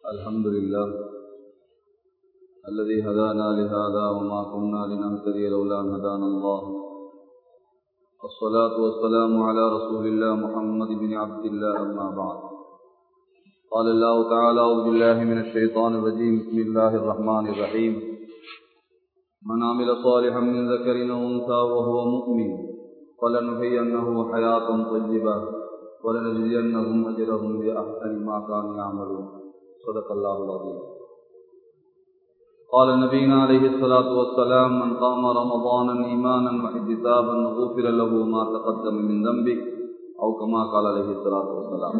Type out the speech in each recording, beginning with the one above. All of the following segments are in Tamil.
الحمد لله الذي هدانا لهذا وما كنا لنهتدي لولا أن هدانا الله الصلاة والسلام على رسول الله محمد بن عبد الله أما بعد قال الله تعالى أعوذ بالله من الشيطان الرجيم بسم الله الرحمن الرحيم من عمل صالحا من ذكر أو أنثى وهو مؤمن فلنحيينه حياة طيبة ولنجزينهم أجرهم بأحسن ما كانوا يعملون صدق الله العظيم قال نبينا عليه الصلاة والسلام من قام رمضانا إيمانا واحتسابا غفر له ما تقدم من ذنبه أو كما قال عليه الصلاة والسلام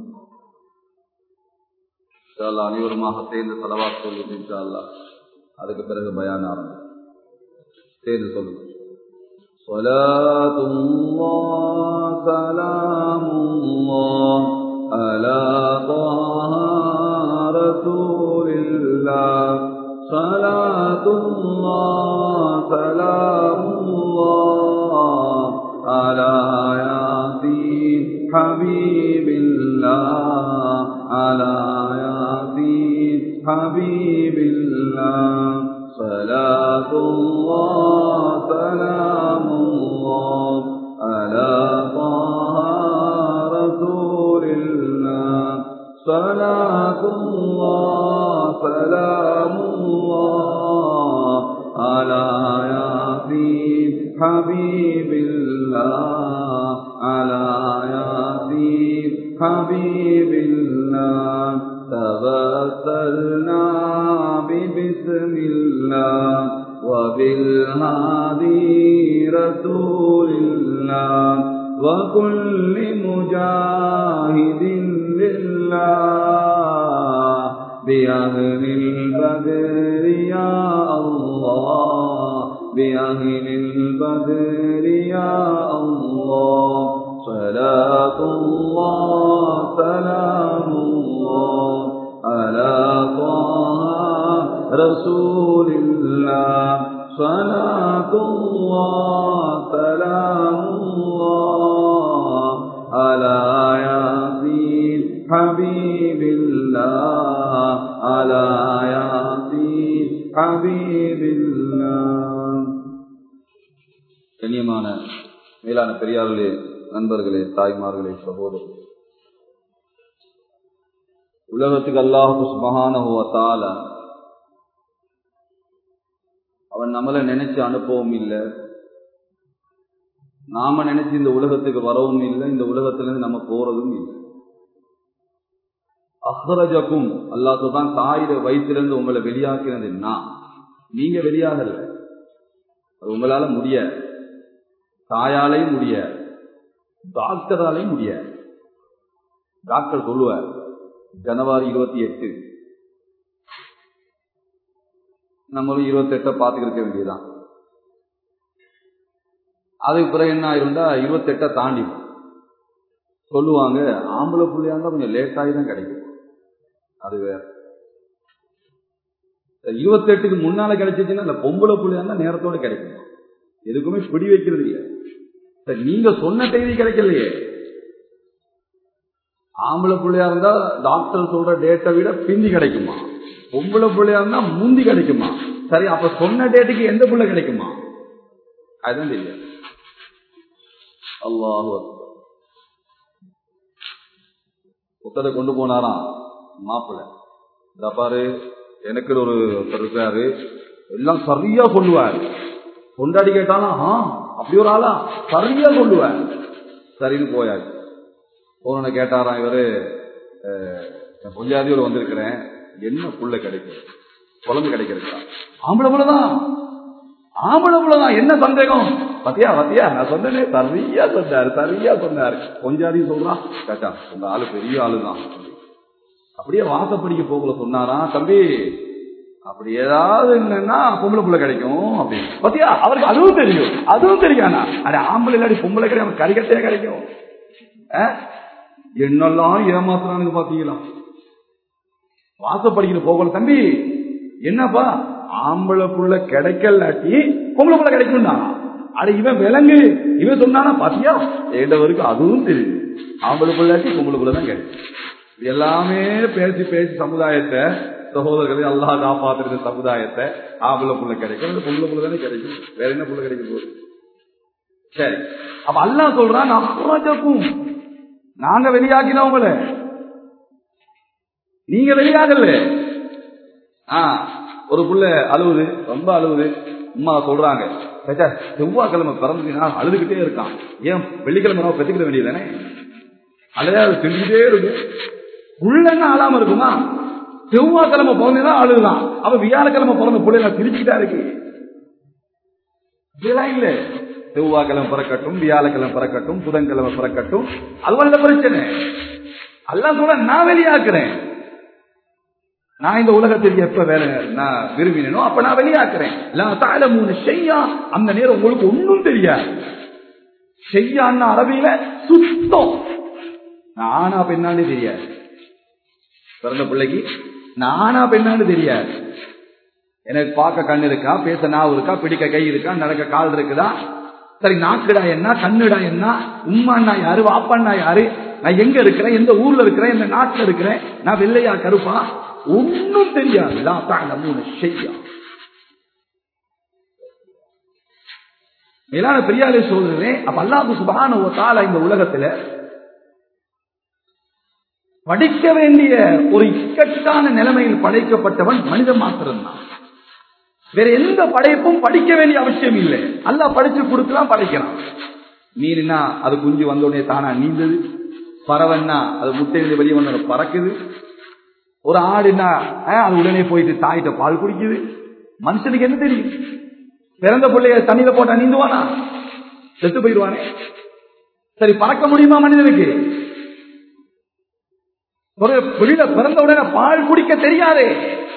இன்ஷால்லா அனைவருமாக சேர்ந்து செலவாக சொல்லுது இன்ஷால்லா அதுக்கு பிறகு பயான ஆரம்பம் சேர்ந்து சொல்லுங்க صلاة الله سلام الله على طه رسول الله صلاة الله سلام الله على ياسين حبيب الله على ياسين حبيب الله صلاة الله سلام الله على طه رسول الله صلاة الله سلام الله على ياسين حبيب الله على ياسين حبيب الله توسلنا ببسم الله وبالهادي رسول الله وكل مجاهد لله بأهل البدر يا الله بأهل البدر يا الله صلاة الله سلام الله على طه رسول الله صلاة الله سلام الله على ياسين حبيب الله على ياسين حبيب الله கண்ணியமான மேலான பெரியார்களே நண்பர்களே தாய்மார்களே சகோதரர்களே உலகத்துக்கு அல்லாஹு சுபகான அவன் நம்மளை நினைச்சு அனுப்பவும் இல்லை நாம நினைச்சு இந்த உலகத்துக்கு வரவும் இல்லை இந்த உலகத்திலிருந்து நம்ம போறதும் இல்லை அஹ்ரஜக்கும் அல்லாத்து தான் தாயிர வயிற்றிலிருந்து உங்களை வெளியாக்கினது நான் நீங்க வெளியாகல அது உங்களால முடிய தாயாலையும் முடிய டாக்டராலையும் முடிய டாக்டர் சொல்லுவார் ஜனவரி இருபத்தி எட்டு நம்மளும் இருபத்தி எட்ட பார்த்துக்கிட்டு இருக்க வேண்டியதுதான் அதுக்கு பிறகு என்ன ஆயிருந்தா இருபத்தி எட்ட தாண்டி சொல்லுவாங்க ஆம்பளை பிள்ளையா இருந்தா கொஞ்சம் லேட் ஆகி தான் கிடைக்கும் அது வேற இருபத்தி எட்டுக்கு முன்னால கிடைச்சிச்சுன்னா இந்த பொம்பளை பிள்ளையா இருந்தா நேரத்தோட கிடைக்கும் எதுக்குமே பிடி வைக்கிறது இல்லை நீங்க சொன்ன தேதி கிடைக்கலையே ஆம்பளை பிள்ளையா இருந்தா டாக்டர் சொல்ற டேட்டை விட பிந்தி கிடைக்குமா பொம்பளை பிள்ளையா இருந்தா முந்தி கிடைக்குமா சரி அப்ப சொன்ன டேட்டுக்கு எந்த பிள்ளை கிடைக்குமா அதுதான் தெரியாது அல்லாஹு புத்தரை கொண்டு போனாராம் மாப்பிள்ள இந்த பாரு எனக்கு ஒரு ஒருத்தர் இருக்காரு எல்லாம் சரியா சொல்லுவார் கொண்டாடி கேட்டானா அப்படி ஒரு ஆளா சரியா சொல்லுவார் சரின்னு போயாச்சு போன கேட்டாராம் இவரு பொஞ்சாதியோட வந்திருக்கிறேன் என்ன புள்ள கிடைக்கும் குழந்தை கிடைக்கிறதா ஆம்பளை புள்ளதான் ஆம்பளை புள்ளதான் என்ன சந்தேகம் பத்தியா பத்தியா நான் சொன்னேனே சரியா சொன்னாரு சரியா சொன்னாரு கொஞ்சாதி சொல்றான் கேட்டா உங்க ஆளு பெரிய ஆளுதான் அப்படியே வாசப்படிக்க போகல சொன்னாரா தம்பி அப்படி ஏதாவது என்னன்னா பொம்பளை புள்ள கிடைக்கும் அப்படின்னு பத்தியா அவருக்கு அதுவும் தெரியும் அதுவும் தெரியானா அட ஆம்பளை இல்லாடி பொம்பளை கிடைக்கும் கறிக்கட்டையா கிடைக்கும் என்னெல்லாம் ஏமாத்துறானுங்க பாத்தீங்களா வாசப்படிக்கிற போகல தம்பி என்னப்பா ஆம்பளை புள்ள கிடைக்கலாட்டி பொம்பளை புள்ள கிடைக்கும்னா அட இவன் விலங்கு இவன் சொன்னானா பாத்தியா ஏண்டவருக்கு அதுவும் தெரியும் ஆம்பளை பிள்ளாட்டி பொம்பளை பிள்ளை தான் கிடைக்கும் இது எல்லாமே பேசி பேசி சமுதாயத்தை சகோதரர்களை அல்லாஹ் காப்பாத்துறது சமுதாயத்தை ஆம்பளை புள்ள கிடைக்கும் அந்த புள்ள புள்ள தானே கிடைக்கும் வேற என்ன புள்ள கிடைக்கும் போகுது சரி அப்ப அல்லாஹ் சொல்றான் அஹ்ரஜக்கும் நாங்க வெளியாக்கினவங்கள நீங்க வெளியாகல ஆ ஒரு புள்ள அழுவுது ரொம்ப அழுவுது அம்மா சொல்றாங்க "ராஜா, செவ்வாய்க்கிழமை பிறந்ததுனா அழுதுகிட்டே இருக்கான் ஏன் வெள்ளிக்கிழமை நம்ம பெற்றுக்கிட வேண்டியதானே அழுதா அது செஞ்சுட்டே இருக்கு புள்ளன்னா அழாம இருக்குமா செவ்வாய்க்கிழமை பிறந்ததுனா அழுதுதான் அப்ப வியாழக்கிழமை பிறந்த புள்ள சிரிச்சுக்கிட்டா இருக்கு இதெல்லாம் இல்ல செவ்வாய்க்கிழமை பிறக்கட்டும் வியாழக்கிழமை பிறக்கட்டும் புதன்கிழமை பிறக்கட்டும் அதுவல்ல பிரச்சனை அல்லாஹ் சொல்ற நான் வெளியாக்குறேன் நான் இந்த உலகத்தில் எப்ப வேலை நான் விரும்பினோ அப்ப நான் வெளியாக்குறேன் லா தஅலமூன ஷையா அந்த நேரம் உங்களுக்கு ஒண்ணும் தெரியாது ஷையான்னு அரபியில சுத்தம் நானா பெண்ணான்னு தெரியாது பிறந்த பிள்ளைக்கு நானா பெண்ணான்னு தெரியாது எனக்கு பார்க்க கண் இருக்கா பேச நாவு இருக்கா பிடிக்க கை இருக்கா நடக்க கால் இருக்குதா சரி நாக்குடா என்ன கண்ணுடா என்ன உம்மாண்ணா யாரு வாப்பாண்ணா யாரு நான் எங்க இருக்கிறேன் எந்த ஊர்ல இருக்கிறேன் எந்த நாட்டுல இருக்கிறேன் நான் வெள்ளையா கருப்பா ஒன்னும் தெரியாது லா தஅலமூன ஷையா மேலான பெரியாலே சொல்றேன் அப்ப அல்லாஹு சுபஹானஹு வ தஆலா இந்த உலகத்துல படிக்க வேண்டிய ஒரு இக்கட்டான நிலைமையில் படைக்கப்பட்டவன் மனிதன் மாத்திரம்தான் வேற எந்த படைப்பும் படிக்க வேண்டிய அவசியம் இல்லை அல்லாஹ் படிச்சு கொடுக்கலாம் படைக்கிறான் மீன்னா அது குஞ்சு வந்த உடனே தானா நீந்தது பறவைன்னா அது முட்டையிலிருந்து வெளியே வந்த பறக்குது ஒரு ஆடுனா அஹ், அது உடனே போயிட்டு தாயிட்ட பால் குடிக்குது மனுஷனுக்கு என்ன தெரியும் பிறந்த பிள்ளைய தண்ணியில போட்டா நீந்துவானா செத்து போயிடுவானே சரி பறக்க முடியுமா மனிதனுக்கு ஒரு வெளியில பிறந்த உடனே பால் குடிக்க தெரியாதே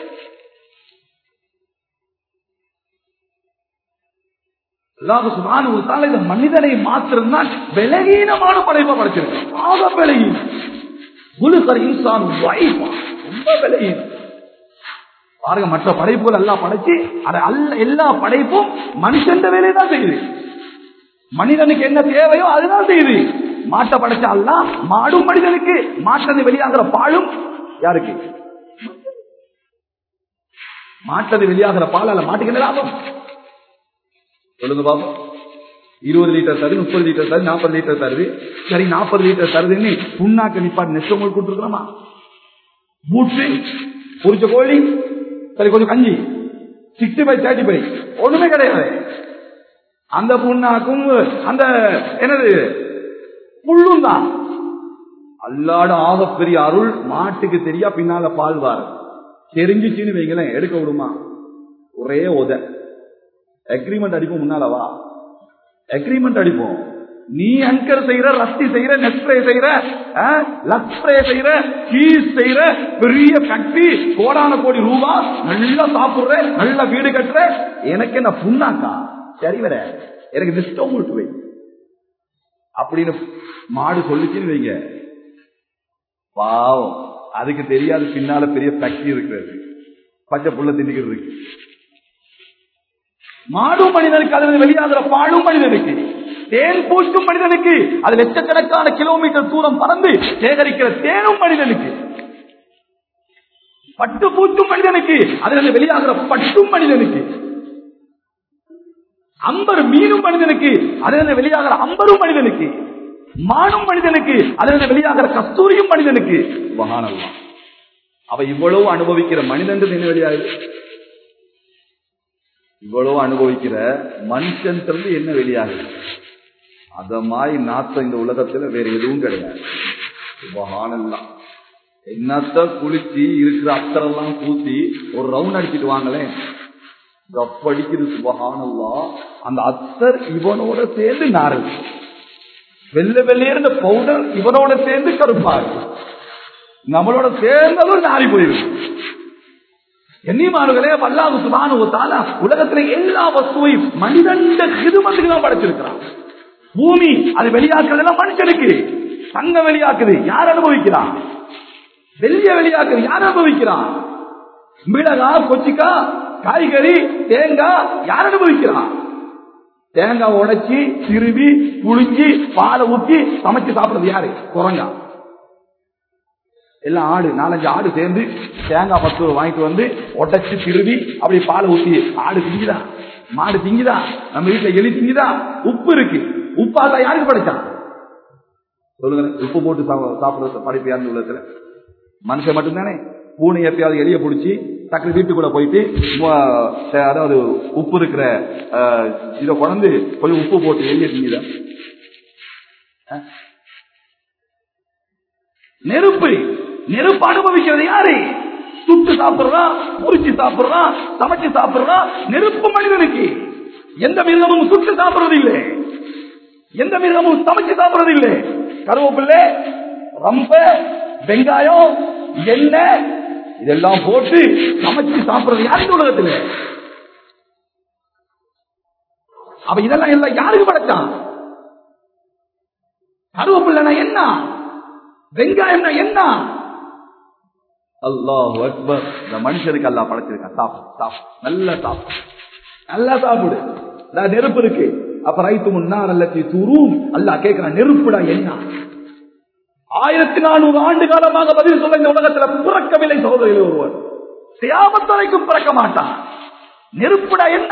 அல்லாஹ் சுப்ஹானஹு வ தஆலா இந்த மனிதனை மாத்திரம்தான் விலகீனமான படைப்பை படைச்சிருக்கான் ஆக விலகீனம் குலுக்கர் இன்சான் வைஃபா ரொம்ப விலகீனம் பாருங்க மற்ற படைப்புகள் எல்லாம் படைச்சு அதை அல்ல எல்லா படைப்பும் மனுஷன் வேலையை தான் செய்யுது மனிதனுக்கு என்ன தேவையோ அதுதான் செய்யுது மாட்டை படைச்சா அல்ல மாடும் மனிதனுக்கு மாட்டது வெளியாகிற பாலும் யாருக்கு மாட்டது வெளியாகிற பால் அல்ல மாட்டுக்கு என்ன லாபம் சொல்லுங்க பாப்போம் இருபது லிட்டர் தருது முப்பது லிட்டர் தருது நாற்பது லிட்டர் தருது சரி நாற்பது லிட்டர் தருதுன்னு புண்ணாக்கு நிப்பாட்டு நெசவங்களுக்கு கொடுத்துருக்கலாமா பூட்டு பொரிச்ச கோழி சரி கொஞ்சம் கஞ்சி சிக்ஸ்டி ஃபைவ் தேர்ட்டி ஃபைவ் ஒண்ணுமே கிடையாது அந்த புண்ணாக்கும் அந்த என்னது புல்லும் தான் அல்லாட ஆகப்பெரிய அருள் மாட்டுக்கு தெரியா பின்னால பால் வார தெரிஞ்சிச்சுன்னு வைங்களேன் எடுக்க விடுமா ஒரே உத அக்ரிமெண்ட் அடிப்போம் முன்னாலவா அக்ரிமெண்ட் அடிப்போம் நீ அங்கர் செய்யற ரஸ்தி செய்யற நெஸ்ப்ரே செய்யற லக்ஸ்ப்ரே செய்யற சீஸ் செய்யற பெரிய ஃபேக்டரி கோடான கோடி ரூபா நல்லா சாப்பிடுற நல்ல வீடு கட்டுற எனக்கு என்ன புண்ணாக்கா சரி வர எனக்கு நிஷ்டம் விட்டு வை அப்படின்னு மாடு சொல்லிச்சுன்னு வைங்க பாவம் அதுக்கு தெரியாது பின்னால பெரிய ஃபேக்டரி இருக்கிறது பச்சை புள்ள திண்டிக்கிறது இருக்கு மாடும் மனிதனுக்கு அதில் வெளியாகிற பாலும் மனிதனுக்கு தேன் பூக்கும் மனிதனுக்கு அது லட்சக்கணக்கான கிலோமீட்டர் தூரம் பறந்து சேகரிக்கிற தேனும் மனிதனுக்கு பட்டு பூக்கும் மனிதனுக்கு அதிலிருந்து வெளியாகிற பட்டும் மனிதனுக்கு அம்பர் மீனும் மனிதனுக்கு அதிலிருந்து வெளியாகிற அம்பரும் மனிதனுக்கு மானும் மனிதனுக்கு அதிலிருந்து வெளியாகிற கஸ்தூரியும் மனிதனுக்கு மகானல்லாம் அவ இவ்வளவு அனுபவிக்கிற மனிதன் என்ன வெளியாகுது இவ்வளவு அனுபவிக்கிற மனுஷன் இருந்து என்ன வெளியாகுது அத மாதிரி நாத்தம் இந்த உலகத்துல வேற எதுவும் கிடையாது சுபஹானல்லாம் என்னத்த குளிச்சு இருக்கிற அத்தரெல்லாம் பூசி ஒரு ரவுண்ட் அடிச்சிட்டு வாங்களேன் கப்படிக்குது சுபஹானல்லா அந்த அத்தர் இவனோட சேர்ந்து நாரல் வெள்ளை வெள்ளையர்ந்த பவுடர் இவனோட சேர்ந்து கருப்பாரு நம்மளோட சேர்ந்ததும் நாரி போயிருக்கு என்னியமானவர்களே வல்லாஹு சுபானு தாலா உலகத்துல எல்லா வஸ்துவையும் மனிதன் ஹிதுமத்துக்கு தான் படைச்சிருக்கிறான் பூமி அது வெளியாக்குறதெல்லாம் மனுஷனுக்கு தங்கம் வெளியாக்குது யார் அனுபவிக்கிறான் வெள்ளிய வெளியாக்குது யார் அனுபவிக்கிறான் மிளகா கொச்சிக்கா காய்கறி தேங்காய் யார் அனுபவிக்கிறான் தேங்காய் உடைச்சி திருவி புளிஞ்சி பாலை ஊற்றி சமைச்சு சாப்பிடுறது யாரு குரங்கா எல்லாம் ஆடு நாலஞ்சு ஆடு சேர்ந்து தேங்காய் பத்து ரூபா வாங்கிட்டு வந்து உடைச்சு திருவி அப்படி பாலை ஊத்தி ஆடு திங்குதா மாடு திங்குதா நம்ம வீட்டுல எலி திங்குதா உப்பு இருக்கு உப்பாதான் யாருக்கு படைச்சான் சொல்லுங்க உப்பு போட்டு சாப்பிட- சாப்பிடுறது படைப்பு யாருன்னு உள்ளத்துல மனுஷன் மட்டும்தானே பூனை எப்பயாவது எலிய பிடிச்சி டக்கு வீட்டுக்குள்ள போயிட்டு மு- அதாவது உப்பு இருக்கிற அஹ், இதை கொண்டு கொஞ்சம் உப்பு போட்டு எலிய திங்குதா அஹ்? நெருப்பு நெருப்பு அனுபவிக்கிறது யாரு சுட்டு சாப்பிடுறான் முறிச்சு சாப்பிடுறான் சமைச்சு சாப்பிடுறான் நெருப்பு மனிதனுக்கு எந்த மிருகமும் சுட்டு சாப்பிடுறது இல்லை எந்த மிருகமும் சமைச்சு சாப்பிடுறது இல்லை கருவேப்பிள்ளை ரொம்ப வெங்காயம் எண்ணெய் இதெல்லாம் போட்டு சமைச்சு சாப்பிடுறது யாரு இந்த உலகத்துல அப்ப இதெல்லாம் எல்லாம் யாருக்கு படைச்சான் கருவேப்பிள்ளைனா என்ன வெங்காயம்னா என்ன அல்லாஹ் அக்பர் இந்த மனுஷனுக்கு அல்லாஹ் படைச்சிருக்கான் சாப்பிடு சாப்பிடு நல்லா சாப்பிடு நல்லா சாப்பிடு நான் நெருப்பு இருக்கு அப்ப ரைத்து முன்னார் அல்லத்தி துரும் அல்லாஹ் கேட்கிறான் நெருப்புடா என்ன ஆயிரத்தி நானூறு ஆண்டு காலமாக பதில் சொல்ல இந்த உலகத்துல பிறக்கவில்லை சகோதரிகள் ஒருவர் தியாமத்து வரைக்கும் பிறக்க மாட்டான் நெருப்புடா என்ன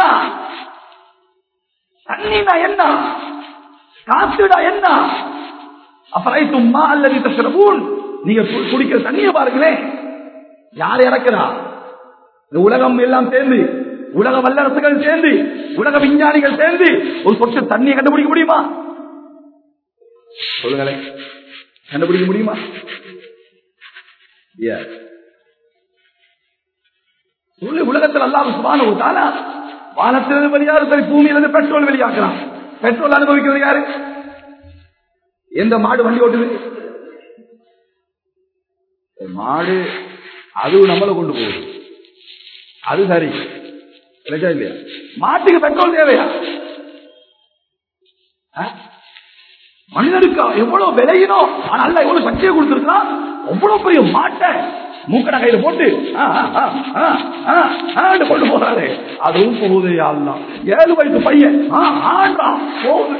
தண்ணினா என்ன காத்துடா என்ன அப்புறம் மா அல்லது தஷ்ரபூன் நீங்க கு- குடிக்கிற தண்ணியை பாருங்களேன் யார் இறக்குறா இந்த உலகம் எல்லாம் சேர்ந்து உலக வல்லரசுகள் சேர்ந்து உலக விஞ்ஞானிகள் சேர்ந்து ஒரு சொட்டு தண்ணியை கண்டுபிடிக்க முடியுமா சொல்லுங்களேன் கண்டுபிடிக்க முடியுமா Yes. சொல்லு உலகத்தில் அல்லாஹ் சுபான ஒரு தானா வானத்திலிருந்து வெளியாரு சரி பூமியிலிருந்து பெட்ரோல் வெளியாக்குறான் பெட்ரோல் அனுபவிக்கிறது யாரு எந்த மாடு வண்டி ஓட்டுது மாடு அது நம்மளை கொண்டு போகுது அது சரி இல்லையா இல்லையா மாட்டுக்கு பெட்ரோல் தேவையா ஆ? மனிதனுக்கு எவ்வளவு விலையினோ ஆனா அல்ல எவ்வளவு சக்தியை கொடுத்திருக்கான் அவ்வளவு பெரிய மாட்டை மூக்கடை கையில போட்டு ஆ, ஆ, ஆ, ஆ, ஆண்டு கொண்டு போறாரு அதுவும் போகுது அல்லா ஏழு வயசு பையன் ஆ, ஆடுறான் போகுது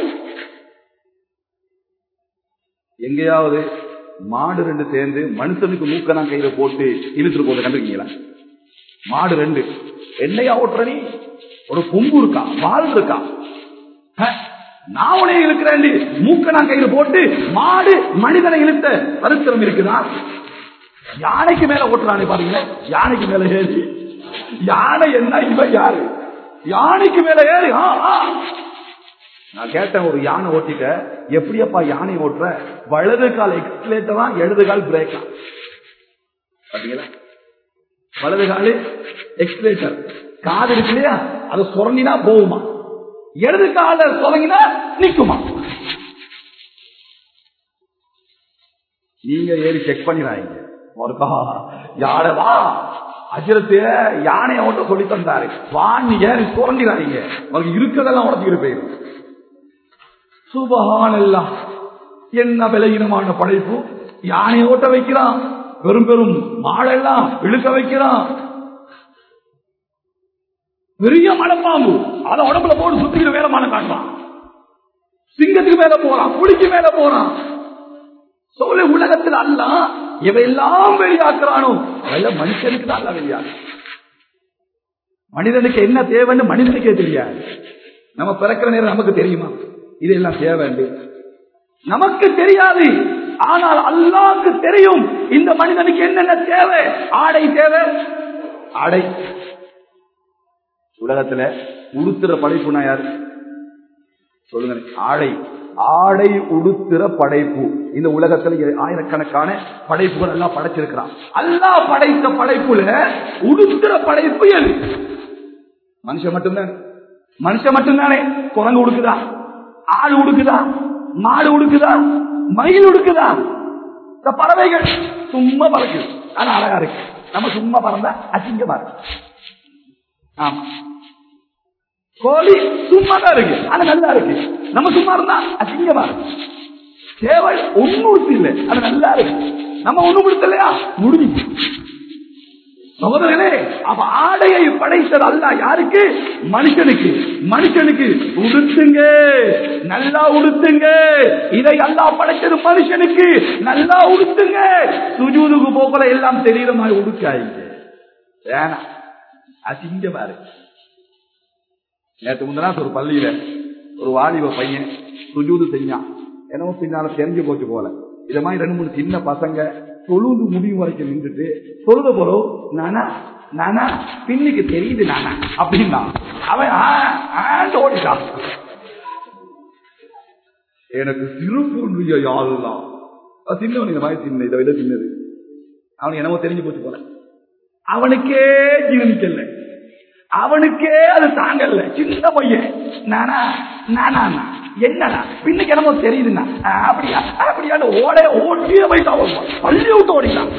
எங்கேயாவது மாடு ரெண்டு சேர்ந்து மனுஷனுக்கு மூக்கனா கையில போட்டு இழுத்துட்டு போறது கண்டிருக்கீங்களா மாடு ரெண்டு என்னையா ஓட்டுற நீ ஒரு கொம்பு இருக்கா வால் இருக்கா ஹ, நான் உனைய இழுக்கிறேன் மூக்கனா கையில போட்டு மாடு மனிதனை இழுத்த சரித்திரம் இருக்குதா யானைக்கு மேல ஓட்டுறானே பாருங்க யானைக்கு மேல ஏறி யானை என்ன இவன் யாரு யானைக்கு மேல ஏறி ஆ, ஆ. நான் கேட்டேன் ஒரு யானை ஓட்டிட்ட எப்படியப்பா யானை ஓட்டுற வலது கால் எக்ஸ்லேட்டரா இடது கால் பிரேக்கா பாத்தீங்களா வலது காலு எக்ஸ்லேட்டர் காது இருக்கு இல்லையா அதை சுரண்டினா போகுமா இடது கால சுரங்கினா நிக்குமா நீங்க ஏறி செக் பண்ணிடாங்க ஒருக்கா யானை வா அஜிரத்து யானையை ஓட்ட சொல்லி தந்தாரு வாணி ஏறி சுரண்டிடாதீங்க உங்களுக்கு இருக்கிறதெல்லாம் உடச்சிக்கிட்டு போயிடும் சுபகானெல்லாம் என்ன விலகினமான படைப்பு யானை ஓட்ட வைக்கிறான் பெரும் பெரும் மாடெல்லாம் இழுக்க வைக்கிறான் பெரிய மலைப்பாம்பு அத உடம்புல போட்டு சுத்திக்கிட்டு வேலைமான காட்டுறான் சிங்கத்துக்கு மேல போறான் புலிக்கு மேல போறான் சொல்ல உலகத்தில் அல்ல இவையெல்லாம் வெளியாக்குறானோ அதெல்லாம் மனுஷனுக்கு தான் அல்ல வெளியாகு மனிதனுக்கு என்ன தேவைன்னு மனிதனுக்கே தெரியாது நம்ம பிறக்கிற நேரம் நமக்கு தெரியுமா இதெல்லாம் தேவைண்டு நமக்கு தெரியாது ஆனால் அல்லாஹ்க்கு தெரியும் இந்த மனிதனுக்கு என்னென்ன தேவை ஆடை தேவை ஆடை உலகத்துல உடுத்துற படைப்புனா யாரு சொல்லுங்க ஆடை ஆடை உடுத்துற படைப்பு இந்த உலகத்துல ஆயிரக்கணக்கான படைப்புகள் எல்லாம் படைச்சிருக்கிறான் அல்லாஹ் படைத்த படைப்புல உடுத்துற படைப்பு எது மனுஷன் மட்டும்தானே மனுஷன் மட்டும்தானே குரங்கு உடுக்குதா ஆடு உடுக்குதா மாடு உடுக்குதா மயில் உடுக்குதா இந்த பறவைகள் சும்மா பறக்குது ஆனா அழகா இருக்கு நம்ம சும்மா பறந்தா அசிங்கமா இருக்கு ஆமா கோழி சும்மா தான் இருக்கு ஆனா நல்லா இருக்கு நம்ம சும்மா இருந்தா அசிங்கமா இருக்கு சேவல் ஒண்ணு உடுத்து இல்லை அது நல்லா இருக்கு நம்ம ஒண்ணு கொடுத்தலையா முடிஞ்சு சகோதரர்களே அப்ப ஆடையை படைத்தது அல்ல யாருக்கு மனுஷனுக்கு மனுஷனுக்கு உடுத்துங்க நல்லா உடுத்துங்க இதை அல்லாஹ் படைத்தது மனுஷனுக்கு நல்லா உடுத்துங்க சுஜூதுக்கு போகல எல்லாம் தெரியுற மாதிரி உடுக்காயிங்க வேணாம் அசிங்கமா இருக்கு நேற்று முந்தினா ஒரு பள்ளியில ஒரு வாலிப பையன் சுஜூது செஞ்சான் என்னவோ பின்னால தெரிஞ்சு போச்சு போல இத மாதிரி ரெண்டு மூணு சின்ன பசங்க தொழுது முடிவு வரைக்கும் நின்றுட்டு தொழுத போறோம் நானா நானா பின்னுக்கு தெரியுது நானா அப்படின்னா அவன் ஆ, ஆண்டு ஓடிட்டான் எனக்கு சிறுப்பு யாருலாம் சின்னவன் இந்த மாதிரி சின்ன இதை விட சின்னது அவனுக்கு என்னவோ தெரிஞ்சு போச்சு போல அவனுக்கே ஜீவனிக்கல அவனுக்கே அது தாங்கல்ல சின்ன பையன் நானா நானா நான். என்னடா பின்னுக்கு என்னமோ தெரியுதுண்ணா ஆ, அப்படியா அப்படியான்னு ஓட ஓட்டிய போயிட்டான் பள்ளி விட்டு ஓடிட்டான்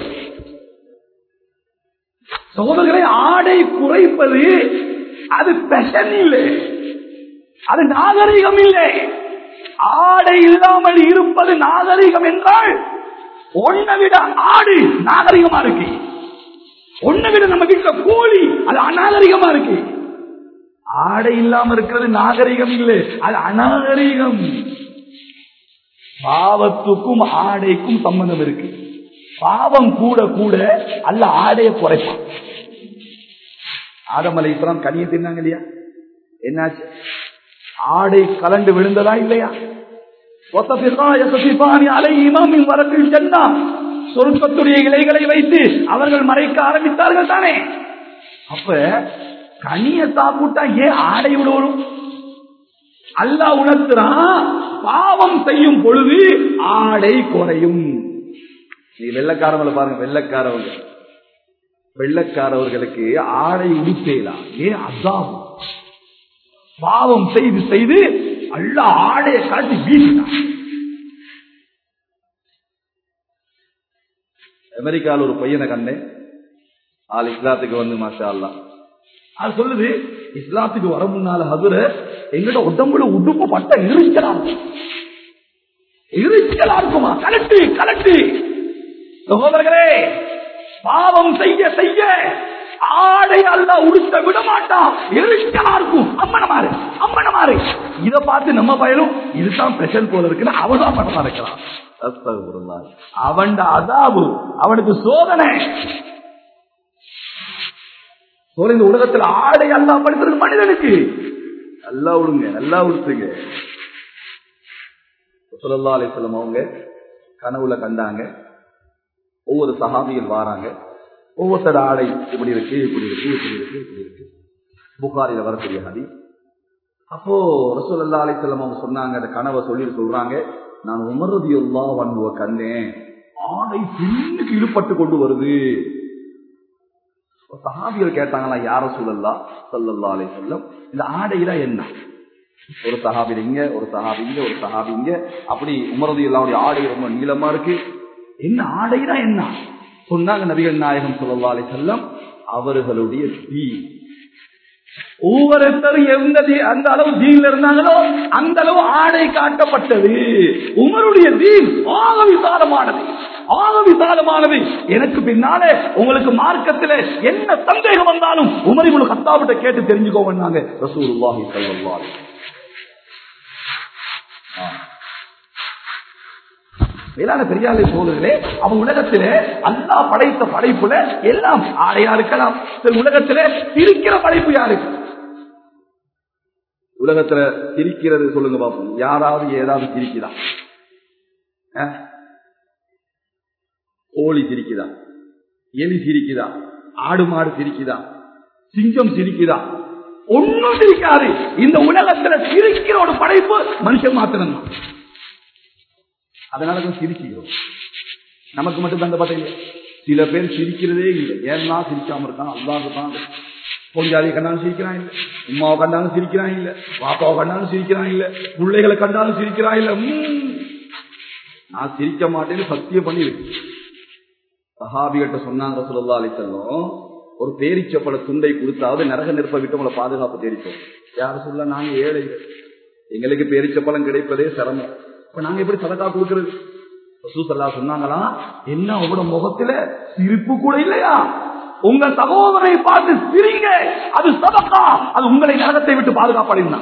சகோதரர்களை ஆடை குறைப்பது அது பெஷன் இல்லை அது நாகரிகம் இல்லை ஆடை இல்லாமல் இருப்பது நாகரிகம் என்றால் ஒன்னை விட ஆடு நாகரிகமா இருக்கு ஒன்னை விட நம்ம வீட்டுல கோழி அது அநாகரிகமா இருக்கு ஆடை இல்லாம இருக்கிறது நாகரிகம் இல்லை அது அநாகரிகம் பாவத்துக்கும் ஆடைக்கும் சம்பந்தம் இருக்கு பாவம் கூட கூட அல்ல ஆடைய குறைப்பான் ஆதமலை இஸ்லாம் கனியை தின்னாங்க இல்லையா என்னாச்சு ஆடை கலண்டு விழுந்ததா இல்லையா வரத்தில் சென்னா சொருக்கத்துடைய இலைகளை வைத்து அவர்கள் மறைக்க ஆரம்பித்தார்கள் தானே அப்ப கனிய சாப்பிட்டா ஏன் ஆடை விடுவரும் அல்லா உணர்த்துறான் பாவம் செய்யும் பொழுது ஆடை குறையும் நீ வெள்ளக்காரவங்களை பாருங்க வெள்ளக்காரவங்க வெள்ளக்காரவர்களுக்கு ஆடை உடுத்தேலாம் ஏன் அதான் பாவம் செய்து செய்து அல்ல ஆடையை கலட்டி வீசினான் அமெரிக்காவில் ஒரு பையனை கண்டேன் ஆள் இஸ்லாத்துக்கு வந்து மாஷா அல்லா அது சொல்லுது இஸ்லாத்துக்கு வர முன்னால அதுல எங்கட உடம்புல உடுப்பு பட்ட எரிச்சலா இருக்கும் எரிச்சலா இருக்குமா கலட்டு கலட்டு சகோதரர்களே பாவம் செய்ய செய்ய ஆடை அல்ல உடுத்த விட மாட்டான் எரிச்சலா இருக்கும் அம்மனமாறு அம்மனமாறு இத பார்த்து நம்ம பயலும் இதுதான் ஸ்பெஷல் போல இருக்குன்னு அவதான் படமா இருக்கலாம் அஸ்தகுருல்லாஹ். அவன்ட அதாபு அவனுக்கு சோதனை சோழ இந்த உலகத்துல ஆடை அல்லா படுத்துறது மனிதனுக்கு நல்லா விடுங்க நல்லா உடுத்துங்க சொல்லல்லா அலிஸ்லம் அவங்க கனவுல கண்டாங்க ஒவ்வொரு சஹாபிகள் வாராங்க ஒவ்வொருத்தட ஆடை இப்படி இருக்கு இப்படி இருக்கு இப்படி இருக்கு இப்படி இருக்கு புகாரில வரக்கூடிய ஹதி அப்போ ரசூல் அலிஸ்லம் அவங்க சொன்னாங்க அந்த கனவை சொல்லி சொல்றாங்க நான் உமரதி எல்லா வன்புவ கண்டேன் ஆடை பின்னுக்கு இழுப்பட்டு கொண்டு வருது சஹாபிகள் கேட்டாங்களா யார சூழல்லா சல்லல்லா அலை சொல்லம் இந்த ஆடையில என்ன ஒரு சஹாபி இங்க ஒரு சஹாபி இங்க ஒரு சஹாபி இங்க அப்படி உமரது எல்லாருடைய ஆடை ரொம்ப நீளமா இருக்கு என்ன ஆடைனா என்ன சொன்னாங்க நபிகள் நாயகம் சொல்லல்லா அலை செல்லம் அவர்களுடைய தீ ஒவ்வொருத்தரும் எந்த தீ- அந்த அளவு தீன்ல இருந்தாங்களோ அந்த அளவு ஆடை காட்டப்பட்டது உமருடைய தீன் ஆக விசாலமானது ஆக விசாலமானது எனக்கு பின்னாலே உங்களுக்கு மார்க்கத்தில் என்ன சந்தேகம் வந்தாலும் உமரிபுல் கத்தாவிட்ட கேட்டு தெரிஞ்சுக்கோங்க ரசூலுல்லாஹி ஸல்லல்லாஹு அலைஹி வஸல்லம். ஆ. மேலான பெரியாலை சோழர்களே அவன் உலகத்திலே அல்லா படைத்த படைப்புல எல்லாம் ஆடையா இருக்கலாம் சில உலகத்திலே இருக்கிற படைப்பு யாருக்கு உலகத்துல சிரிக்கிறது சொல்லுங்க பாப்போம் யாராவது ஏதாவது சிரிக்குதா அஹ்? கோழி சிரிக்குதா எலி சிரிக்குதா ஆடு மாடு சிரிக்குதா சிங்கம் சிரிக்குதா ஒண்ணும் சிரிக்காது இந்த உலகத்துல சிரிக்கிற ஒரு படைப்பு மனுஷன் மாத்திரம் தான் அதனாலதான் சிரிக்கிறோம் நமக்கு மட்டும் தந்த பார்த்தீங்க சில பேர் சிரிக்கிறதே இல்லை ஏன்னா சிரிக்காம இருக்கான் அல்லாஹ் தான் பொஞ்சாதியை கண்டாலும் சிரிக்கிறான் இல்ல உமாவை கண்டாலும் சிரிக்கிறான் இல்ல பாப்பாவை கண்டாலும் சிரிக்கிறான் இல்ல பிள்ளைகளை கண்டாலும் சிரிக்கிறான் இல்ல உம். நான் சிரிக்க மாட்டேன்னு சத்தியம் பண்ணிருக்கு சஹாபிகிட்ட சொன்னாங்க சொல்லா அலிசல்லம் ஒரு பேரிச்சப்பழ துண்டை கொடுத்தாவது நரக நெருப்ப விட்டு உங்களை பாதுகாப்பு தெரிவிக்கும் யார் சொல்ல நாங்க ஏழைகள் எங்களுக்கு பேரிச்சப்பழம் கிடைப்பதே சிரமம் இப்ப நாங்க எப்படி சதக்கா கொடுக்கிறது ரசூசல்லா சொன்னாங்களா என்ன உங்களோட முகத்துல சிரிப்பு கூட இல்லையா உங்க சகோதரை பார்த்து சிரிங்க அது சதக்கா அது உங்களை நரகத்தை விட்டு பாதுகாப்பாடுனா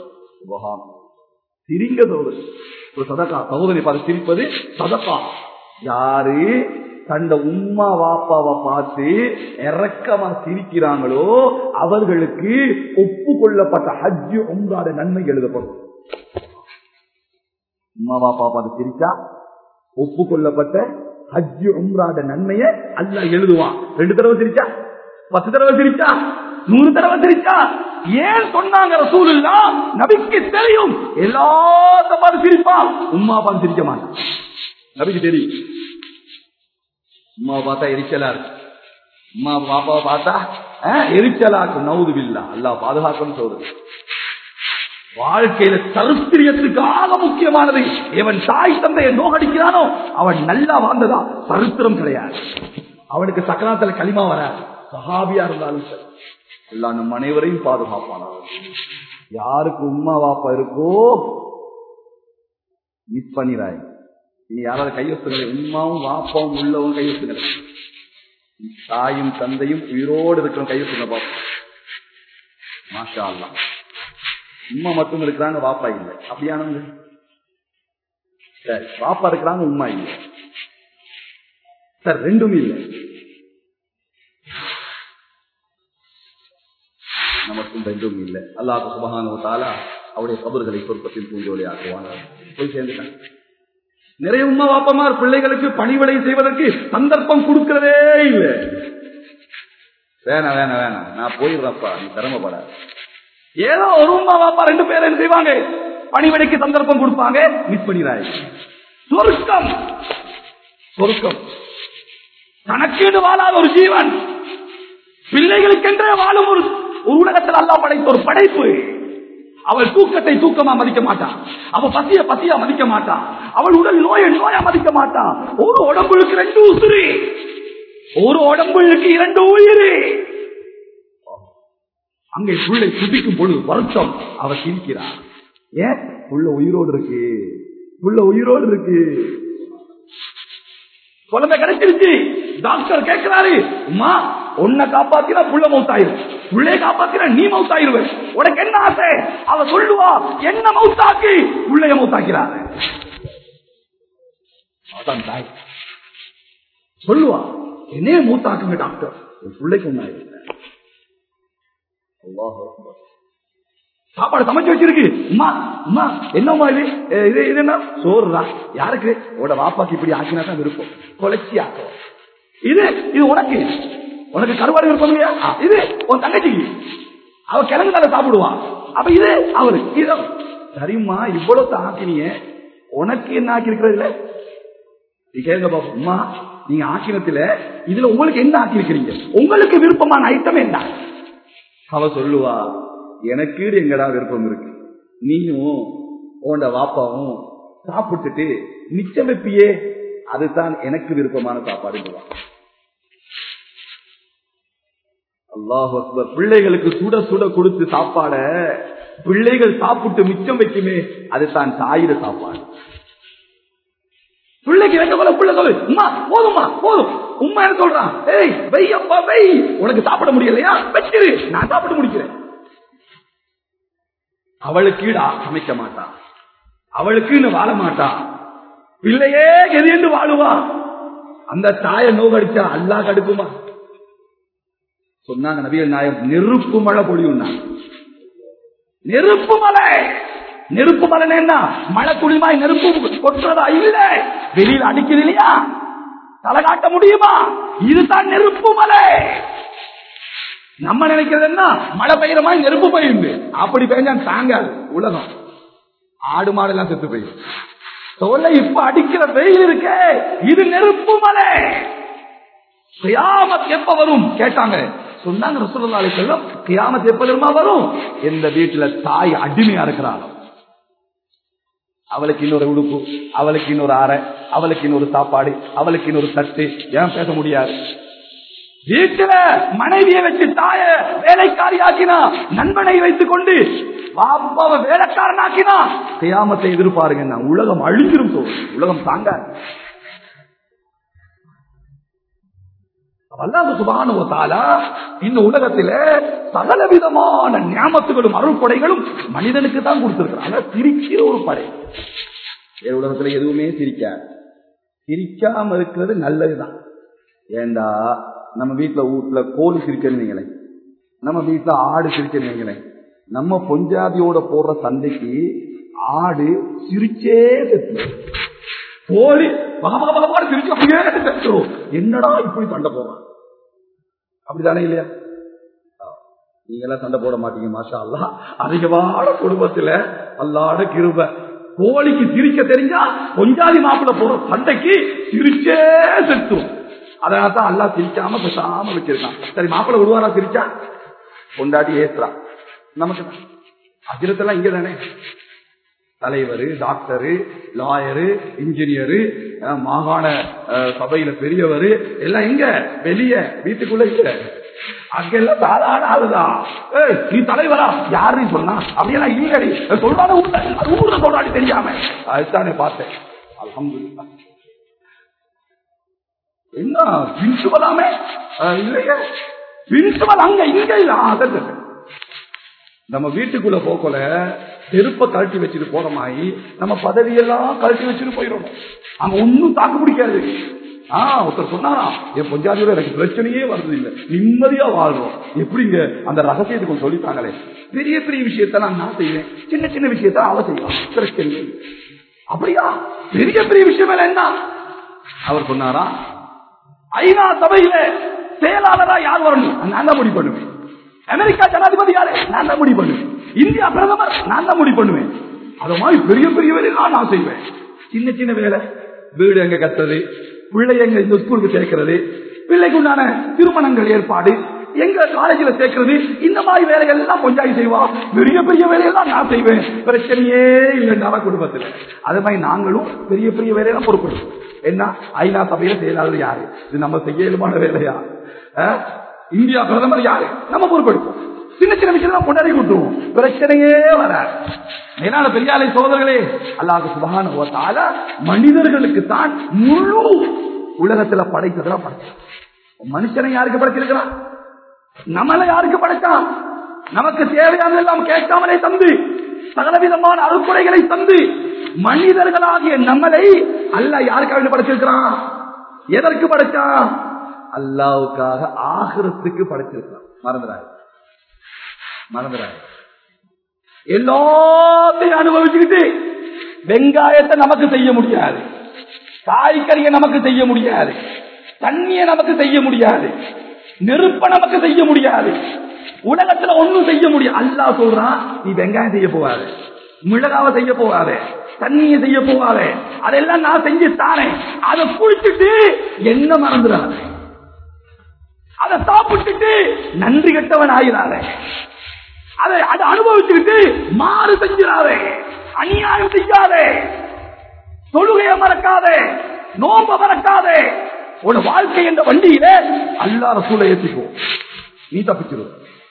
சிரிங்க சகோதரி ஒரு சதக்கா சகோதரி பார்த்து சிரிப்பது சதக்கா யாரு தந்த உம்மா வாப்பாவை பார்த்து இறக்கமா சிரிக்கிறாங்களோ அவர்களுக்கு ஒப்புக்கொள்ளப்பட்ட ஹஜ்ஜு உங்காத நன்மை எழுதப்படும் உம்மா வாப்பா பார்த்து சிரிச்சா ஒப்புக்கொள்ளப்பட்ட ஹஜ்ஜு உம்ராட நன்மையை அல்ல எழுதுவான் ரெண்டு தடவை சிரிச்சா பத்து தடவை சிரிச்சா நூறு தடவை சிரிச்சா ஏன் சொன்னாங்க ரசூலுல்லா நபிக்கு தெரியும் எல்லாத்த பார்த்து சிரிப்பான் உம்மா பார்த்து சிரிக்க மாட்டான் நபிக்கு தெரியும் உம்மாவை பார்த்தா எரிச்சலா இருக்கு உமா பாப்பாவை பார்த்தா அஹ், எரிச்சலா இருக்கு நவுதுவில்லா அல்லா பாதுகாக்கணும் சொல்றது வாழ்க்கையில சரித்திரியத்துக்கு ஆக முக்கியமானது இவன் தாய் தந்தையை நோகடிக்கிறானோ அவன் நல்லா வாழ்ந்ததா சரித்திரம் கிடையாது அவனுக்கு சக்கராத்துல களிமா வராது சஹாபியா இருந்தாலும் சரி எல்லா நம் அனைவரையும் பாதுகாப்பான யாருக்கு உம்மா வாப்பா இருக்கோ மிஸ் பண்ணிடாய் இனி யாராவது கையொத்துங்களை உம்மாவும் வாப்பாவும் உள்ளவங்க கையொத்துங்களை தாயும் தந்தையும் உயிரோடு இருக்கிற கையொத்துங்க பாப்போம் மாஷா அல்லாஹ் உம்மா மட்டும் இருக்கிறாங்க வாப்பா இல்லை அப்படியானவங்க சரி வாப்பா இருக்கிறாங்க உம்மா இல்லை சார் ரெண்டும் இல்லை நமக்கும் ரெண்டும் இல்லை அல்லாஹ் சுபகான தாலா அவருடைய கபர்களை சொற்பத்தில் பூஞ்சோலி ஆக்குவாங்க போய் சேர்ந்துட்டாங்க நிறைய உம்மா வாப்பமார் பிள்ளைகளுக்கு பணிவிடை செய்வதற்கு சந்தர்ப்பம் கொடுக்கிறதே இல்லை வேணாம் வேணாம் வேணாம் நான் போயிடுறப்பா நீ சிரமப்படாத ஏதோ ஒரு உமா பாப்பா ரெண்டு பேரும் என்ன செய்வாங்க பணிவிடைக்கு சந்தர்ப்பம் கொடுப்பாங்க மிஸ் பண்ணிடாய் சொருக்கம் சொருக்கம் கணக்கீடு வாழாத ஒரு ஜீவன் பிள்ளைகளுக்கென்றே வாழும் ஒரு ஒரு உலகத்தில் அல்லா படைத்த ஒரு படைப்பு அவள் தூக்கத்தை தூக்கமா மதிக்க மாட்டான் அவ பசிய பசியா மதிக்க மாட்டான் அவள் உடல் நோயை நோயா மதிக்க மாட்டான் ஒரு உடம்புக்கு ரெண்டு உசுறு ஒரு உடம்புக்கு இரண்டு உயிர் அங்கே புள்ளை துடிக்கும் பொழுது வருத்தம் அவ சிரிக்கிறார் ஏன் புள்ள உயிரோடு இருக்கு புள்ள உயிரோடு இருக்கு குழந்தை கிடைச்சிருச்சு டாக்டர் கேட்கிறாரு அம்மா உன்னை காப்பாத்தினா புள்ள மௌத்தாயிரும் புள்ளைய காப்பாத்தினா நீ மௌத்தாயிருவ உனக்கு என்ன ஆசை அவ சொல்லுவா என்ன மௌத்தாக்கி புள்ளைய மௌத்தாக்கிறாரு அதான் தாய் சொல்லுவா என்னைய மூத்தாக்குங்க டாக்டர் உன் பிள்ளைக்கு ஒன்னாயிருக்க சாப்பாடு சமைச்சு வச்சிருக்கு அம்மா அம்மா என்னம்மா இது ஏ, இது இது என்ன சோறுடா யாருக்கு உட வாப்பாக்கு இப்படி ஆக்கினா தான் விருப்பம் கொலைச்சி ஆக்கும் இது இது உனக்கு உனக்கு கருவாடு விருப்பம் இல்லையா ஆ, இது உன் தங்கச்சிக்கு அவ கிழங்கு தானே சாப்பிடுவான் அப்ப இது அவரு இது சரிம்மா இவ்வளவு தான் ஆக்கினிய உனக்கு என்ன ஆக்கி இருக்கிறது இல்ல நீ கேளுங்க பாப்பா அம்மா நீங்க ஆக்கினத்துல இதுல உங்களுக்கு என்ன ஆக்கி இருக்கிறீங்க உங்களுக்கு விருப்பமான ஐட்டம் என்ன அவ சொல்லுவா எனக்கு எங்கடா விருப்பம் இருக்கு நீயும் உன்ட வாப்பாவும் சாப்பிட்டுட்டு மிச்சம் வைப்பியே அதுதான் எனக்கு விருப்பமான சாப்பாடு அல்லாஹ் பிள்ளைகளுக்கு சுட சுட கொடுத்து சாப்பாட பிள்ளைகள் சாப்பிட்டு மிச்சம் வைக்குமே அதுதான் தாயிட சாப்பாடு பிள்ளைக்கு வைக்க போல பிள்ளை சொல்லு உமா போதும்மா போதும் உமா என்ன சொல்றான் ஏய் வை அப்பா வை உனக்கு சாப்பிட முடியலையா வச்சிரு நான் சாப்பிட்டு முடிக்கிறேன் அவளுக்கு ஈடா சமைக்க மாட்டான் அவளுக்குன்னு வாழ மாட்டான் பிள்ளையே எது என்று வாழுவா அந்த தாயை நோகடிச்சா அல்லா கடுக்குமா சொன்னாங்க நபிகள் நாயம் நெருப்பு மழை பொழியும் நெருப்பு மலை நெருப்பு மலை என்ன மழை துளிமாய் நெருப்பு கொட்டுறதா இல்ல வெளியில அடிக்குது இல்லையா தலை காட்ட முடியுமா இதுதான் நெருப்பு மலை நம்ம நினைக்கிறது என்ன மழை பெய்யற மாதிரி நெருப்பு பெய்யுது அப்படி பெய்ஞ்சா தாங்காது உலகம் ஆடு மாடு எல்லாம் செத்து போயிடும் சொல்ல இப்ப அடிக்கிற வெயில் இருக்கே இது நெருப்பு மலை கியாமத் எப்ப வரும் கேட்டாங்க சொன்னாங்க ரசூலுல்லாஹி அலைஹி வஸல்லம் கியாமத் எப்ப தெரியுமா வரும் எந்த வீட்டுல தாய் அடிமையா இருக்கிறாளோ அவளுக்கு இன்னொரு உடுப்பு அவளுக்கு இன்னொரு அறை அவளுக்கு இன்னொரு சாப்பாடு அவளுக்கு இன்னொரு தட்டு ஏன் பேச முடியாது வீட்டுல மனைவியை வச்சு தாய வேலைக்காரி ஆக்கினா நண்பனை வைத்துக் கொண்டு பாப்பாவை வேலைக்காரன் ஆக்கினா கியாமத்தை எதிர்பாருங்க நான் உலகம் அழிஞ்சிரும் தோணும் உலகம் தாங்க அல்லாஹ் சுபானு தாலா இந்த உலகத்தில சகல விதமான ஞாபகத்துகளும் அருள்படைகளும் மனிதனுக்கு தான் கொடுத்திருக்கிறாங்க சிரிக்கிற ஒரு படை வேற உலகத்துல எதுவுமே சிரிக்காது சிரிக்காம இருக்கிறது நல்லதுதான் ஏண்டா நம்ம வீட்டுல வீட்டுல கோழி சிரிக்கிறீங்களே நம்ம வீட்டுல ஆடு சிரிக்கிறீங்களே நம்ம பொஞ்சாதியோட போடுற சண்டைக்கு ஆடு சிரிச்சே செத்து கோழி பக பக பக பகன்னு சிரிச்சு அப்படியே செத்துரும் என்னடா இப்படி சண்டை போறான் அப்படிதானே இல்லையா நீங்க எல்லாம் சண்டை போட மாட்டீங்க மாஷா அல்லா அதிகமான குடும்பத்துல அல்லாட கிருப கோழிக்கு சிரிக்க தெரிஞ்சா பொஞ்சாதி மாப்பிள்ள போற சண்டைக்கு சிரிச்சே செத்துரும் அதனால தான் அல்லா சிரிக்காம பேசாம வச்சிருக்கான் சரி மாப்பிள்ள விடுவாரா சிரிச்சா பொண்டாட்டி ஏசுறான் நமக்கு அஜிரத்தெல்லாம் இங்க தானே தலைவர் டாக்டரு லாயரு இன்ஜினியரு அஹ், மாகாண அஹ், சபையில பெரியவர் எல்லாம் எங்க வெளிய வீட்டுக்குள்ள இல்ல அங்கெல்லாம் சாதாரண ஆளுதான் ஏய், நீ தலைவரா யாருன்னு சொன்னா அப்படியெல்லாம் இல்லடி சொல்றாங்க ஊர்ல அது ஊர்ல சொல்றாடி தெரியாம அதுதானே பார்த்தேன் அல்ஹம்துலில்லாஹ் என்ன பிரின்சிபலாமே அஹ், இல்லையே பிரின்சிபல் அங்க இங்க இல்ல ஆ, சரி, சரி. நம்ம வீட்டுக்குள்ள போக்கல செருப்ப கழட்டி வச்சுட்டு போற மாதிரி நம்ம பதவியெல்லாம் கழட்டி வச்சுட்டு போயிடணும் அங்க ஒன்னும் தாக்கு பிடிக்காது ஆஹ் ஒருத்தர் சொன்னாரா என் பொஞ்சாதியோட எனக்கு பிரச்சனையே வருது இல்ல நிம்மதியா வாழ்றோம் எப்படிங்க அந்த ரகசியத்தை கொஞ்சம் சொல்லித்தாங்களே பெரிய பெரிய விஷயத்தெல்லாம் நான் செய்வேன் சின்ன சின்ன விஷயத்த அவ செய்வான் பிரச்சனை இல்லை. அப்படியா பெரிய பெரிய விஷயம் என்ன அவர் சொன்னாரா ஐநா சபையில செயலாளரா யார் வரணும் நான் தான் முடிவு பண்ணுவேன் அமெரிக்கா ஜனாதிபதி யாரு நான் தான் முடிவு பண்ணுவேன் இந்தியா பிரதமர் நான் தான் முடிவு பண்ணுவேன் அது மாதிரி பெரிய பெரிய வேலையெல்லாம் நான் செய்வேன் சின்ன சின்ன வேலை வீடு எங்க கட்டுறது பிள்ளை எங்க இந்த ஸ்கூலுக்கு சேர்க்கிறது பிள்ளைக்கு உண்டான திருமணங்கள் ஏற்பாடு எங்க காலேஜில் சேர்க்கிறது இந்த மாதிரி வேலைகள் எல்லாம் கொஞ்சம் செய்வா பெரிய பெரிய வேலையெல்லாம் நான் செய்வேன் பிரச்சனையே இல்லைன்னா குடும்பத்தில் அது மாதிரி நாங்களும் பெரிய பெரிய வேலையெல்லாம் பொறுப்பெடுப்போம் என்ன ஐநா சபையில செயலாளர் யாரு இது நம்ம செய்ய இயலுமான வேலையா அஹ்? இந்தியா பிரதமர் யாரு நம்ம பொறுப்பெடுப்போம் சின்ன சின்ன விஷயம் கொண்டாடி விட்டுருவோம் பிரச்சனையே வராது மேலான பெரியாலை சோதர்களே அல்லாஹ் சுபகான மனிதர்களுக்கு தான் முழு உலகத்துல படைத்ததெல்லாம் படைச்சான் மனுஷனை யாருக்கு படைச்சிருக்கிறான் நம்மளை யாருக்கு படைச்சான் நமக்கு தேவையான எல்லாம் கேட்காமலே தந்து சகலவிதமான அறுக்குறைகளை தந்து மனிதர்களாகிய நம்மளை அல்ல யாருக்காக படைச்சிருக்கிறான் எதற்கு படைச்சான் அல்லாவுக்காக ஆகிரத்துக்கு படைச்சிருக்கிறான் மறந்துடாது மறந்துடாது எல்லாத்தையும் அனுபவிச்சுக்கிட்டு வெங்காயத்தை நமக்கு செய்ய முடியாது காய்கறியை நமக்கு செய்ய முடியாது தண்ணியை நமக்கு செய்ய முடியாது நெருப்ப நமக்கு செய்ய முடியாது உலகத்துல ஒண்ணும் செய்ய முடியாது அல்லா சொல்றான் நீ வெங்காயம் செய்ய போவாது மிளகாவை செய்ய போவாது தண்ணியை செய்ய போவாது அதெல்லாம் நான் செஞ்சு தானேன் அதை குளிச்சுட்டு என்ன மறந்துடாது அதை சாப்பிட்டுட்டு நன்றி கெட்டவன் ஆகிறாரே அதை அதை அனுபவிச்சுக்கிட்டு மாறு செஞ்சிடாதே அநியாயம் செய்யாதே தொழுகையை மறக்காதே நோம்ப மறக்காதே உன் வாழ்க்கை என்ற வண்டியில அல்லா ரசூலை ஏற்றிக்கோ நீ தப்பிச்சிரு